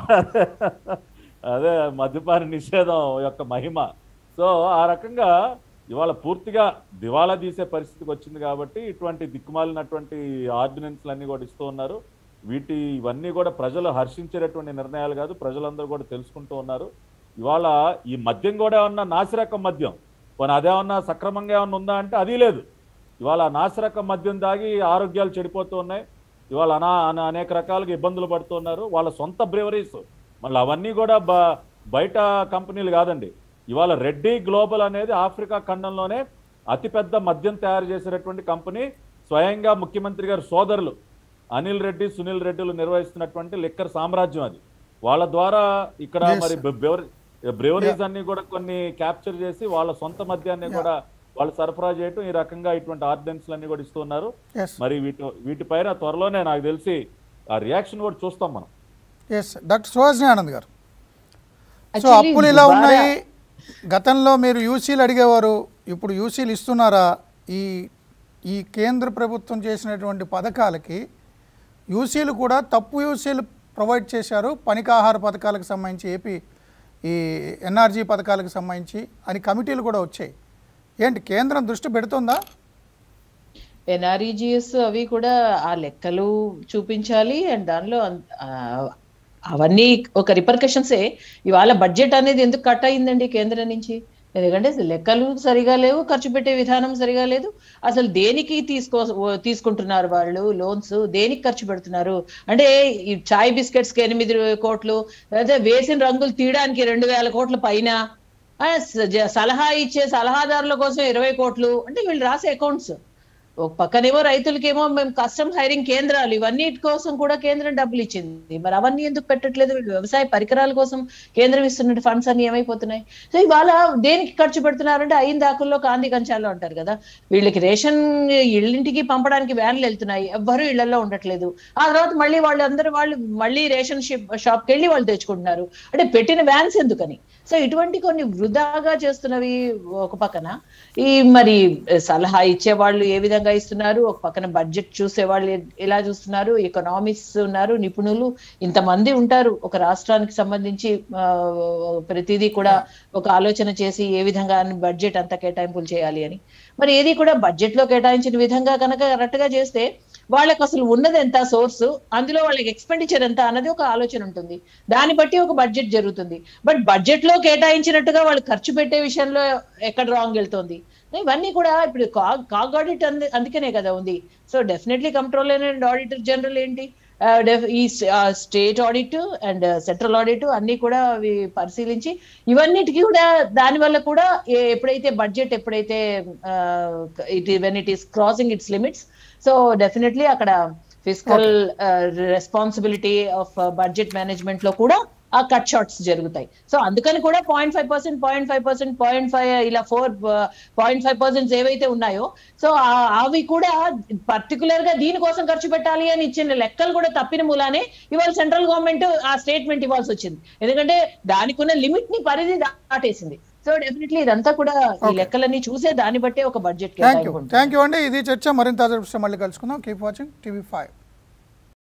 Speaker 3: అదే మద్యపాన నిషేధం యొక్క మహిమ సో ఆ రకంగా ఇవాళ పూర్తిగా దివాళా తీసే పరిస్థితికి వచ్చింది కాబట్టి ఇటువంటి దిక్కుమాలినటువంటి ఆర్డినెన్స్లు అన్ని కూడా ఇస్తూ ఉన్నారు వీటి ఇవన్నీ కూడా ప్రజలు హర్షించేటటువంటి నిర్ణయాలు కాదు ప్రజలందరూ కూడా తెలుసుకుంటూ ఉన్నారు ఇవాళ ఈ మద్యం కూడా ఏమన్నా నాసిరకం మద్యం పోనీ అదేమన్నా సక్రమంగా ఏమన్నా ఉందా అంటే అది లేదు ఇవాళ నాసిరకం మద్యం దాగి ఆరోగ్యాలు చెడిపోతూ ఉన్నాయి ఇవాళ అనా అన- అనేక రకాలుగా ఇబ్బందులు పడుతున్నారు వాళ్ళ సొంత బ్రేవరీస్ మళ్ళీ అవన్నీ కూడా బ- బయట కంపెనీలు కాదండి ఇవాళ రెడ్డి గ్లోబల్ అనేది ఆఫ్రికా ఖండంలోనే అతిపెద్ద మద్యం తయారు చేసేటటువంటి కంపెనీ స్వయంగా ముఖ్యమంత్రి గారి సోదరులు అనిల్ రెడ్డి సునీల్ రెడ్డిలు నిర్వహిస్తున్నటువంటి లిక్కర్ సామ్రాజ్యం అది వాళ్ళ ద్వారా ఇక్కడ
Speaker 1: Yes,
Speaker 3: మరి బ్రెవరీస్ అన్ని కూడా కొన్ని క్యాప్చర్ చేసి వాళ్ళ సొంత మద్యాన్ని కూడా వాళ్ళు సరఫరా చేయటం ఈ రకంగా ఇటువంటి ఆర్డినెన్స్లు అన్ని కూడా ఇస్తున్నారు
Speaker 1: ఎస్
Speaker 3: మరి వీటి వీటిపైన త్వరలోనే నాకు తెలిసి ఆ రియాక్షన్ కూడా చూస్తాం మనం
Speaker 1: ఎస్ డాక్టర్ సుహాసిని ఆనంద్ గారు సో
Speaker 4: Actually,
Speaker 1: అప్పులు ఇలా
Speaker 4: దుబారా-
Speaker 1: ఉన్నాయి గతంలో మీరు యూసీలు అడిగేవారు ఇప్పుడు యూసీలు ఇస్తున్నారా ఈ ఈ కేంద్ర ప్రభుత్వం చేసినటువంటి పథకాలకి యూసీలు కూడా తప్పు యూసీలు ప్రొవైడ్ చేశారు పనికాహార పథకాలకు సంబంధించి ఏపీ ఈ ఎన్ఆర్జీ పథకాలకు సంబంధించి అని కమిటీలు కూడా వచ్చాయి ఏంటి కేంద్రం దృష్టి పెడుతుందా
Speaker 4: ఎన్ఆర్ఈజిఎస్ అవి కూడా ఆ లెక్కలు చూపించాలి అండ్ దానిలో అన్- ఆ, అవన్నీ ఒక రిపర్కషన్సే ఇవాళ బడ్జెట్ అనేది ఎందుకు కట్ అయిందండి కేంద్రం నుంచి ఎందుకంటే లెక్కలు సరిగా లేవు ఖర్చు పెట్టే విధానం సరిగా లేదు అసలు దేనికి తీసుకో తీసుకుంటున్నారు వాళ్ళు లోన్స్ దేనికి ఖర్చు పెడుతున్నారు అంటే ఈ చాయ్ బిస్కెట్స్ కి ఎనిమిది కోట్లు అదే వేసిన రంగులు తీయడానికి రెండు వేల కోట్ల పైన ఆ, స- జ- సలహా ఇచ్చే సలహాదారుల కోసం ఇరవై కోట్లు అంటే వీళ్ళు రాసే అకౌంట్స్ ఒక పక్కనేమో రైతులకేమో మేము కస్టమ్ హైరింగ్ కేంద్రాలు ఇవన్నీ కోసం కూడా కేంద్రం డబ్బులు ఇచ్చింది మరి అవన్నీ ఎందుకు పెట్టట్లేదు వీళ్ళు వ్యవసాయ పరికరాల కోసం కేంద్రం ఇస్తున్న ఫండ్స్ అన్ని ఏమైపోతున్నాయి సో ఇవాళ దేనికి ఖర్చు పెడుతున్నారంటే అయిన దాకుల్లో కాంతి కంచాల్లో అంటారు కదా వీళ్ళకి రేషన్ ఇళ్ళింటికి పంపడానికి వ్యాన్లు వెళ్తున్నాయి ఎవ్వరూ ఇళ్లలో ఉండట్లేదు ఆ తర్వాత మళ్ళీ వాళ్ళందరూ వాళ్ళు మళ్ళీ రేషన్ షాప్కి వెళ్ళి వాళ్ళు తెచ్చుకుంటున్నారు అంటే పెట్టిన వ్యాన్స్ ఎందుకని సో ఇటువంటి కొన్ని వృధాగా చేస్తున్నవి ఒక పక్కన ఈ మరి సలహా ఇచ్చే వాళ్ళు ఏ విధంగా ఇస్తున్నారు ఒక పక్కన బడ్జెట్ చూసే వాళ్ళు ఎ- ఎలా చూస్తున్నారు ఎకనామిక్స్ ఉన్నారు నిపుణులు ఇంతమంది ఉంటారు ఒక రాష్ట్రానికి సంబంధించి ఆ, ప్రతిదీ కూడా ఒక ఆలోచన చేసి ఏ విధంగా బడ్జెట్ అంత కేటాయింపులు చేయాలి అని మరి ఏది కూడా బడ్జెట్ లో కేటాయించిన విధంగా కనుక కరెక్ట్ గా చేస్తే వాళ్ళకి అసలు ఉన్నది ఎంత సోర్స్ అందులో వాళ్ళకి ఎక్స్పెండిచర్ ఎంత అన్నది ఒక ఆలోచన ఉంటుంది దాన్ని బట్టి ఒక బడ్జెట్ జరుగుతుంది బట్ బడ్జెట్ లో కేటాయించినట్టుగా వాళ్ళు ఖర్చు పెట్టే విషయంలో ఎక్కడ రాంగ్ వెళ్తుంది ఇవన్నీ కూడా ఇప్పుడు కాగ్ ఆడిట్ అందుకనే కదా ఉంది so definitely controller and auditor general ఏంటి ఆ, డెఫ్- ఈ state audit and central audit అన్ని కూడా అవి పరిశీలించి ఇవన్నిటికీ కూడా దాని వల్ల కూడా ఏ- ఎప్పుడైతే బడ్జెట్ ఎప్పుడైతే it when it is crossing its limits so definitely అక్కడ physical responsibility of budget management లో కూడా ఆ కట్ షార్ట్స్ జరుగుతాయి సో అందుకని కూడా point five percent point five percent point five ఇలా ఫోర్ పాయింట్ ఫైవ్ పర్సెంట్ ఏవైతే ఉన్నాయో సో ఆ- అవి కూడా పర్టికులర్ గా దీనికోసం ఖర్చు పెట్టాలి అని ఇచ్చిన లెక్కలు కూడా తప్పిన మూలానే ఇవాళ సెంట్రల్ గవర్నమెంట్ ఆ స్టేట్మెంట్ ఇవ్వాల్సి వచ్చింది ఎందుకంటే దానికి ఉన్న లిమిట్ ని పరిధి దాటేసింది సో డెఫినెట్లీ ఇదంతా కూడా ఈ లెక్కలన్నీ చూసే దాన్ని బట్టే ఒక budget
Speaker 1: thank you thank you అండి ఇది చర్చ మరింత తాజా విషయం మళ్ళీ కలుసుకుందాం కీప్ వాచింగ్ టీవీ ఫైవ్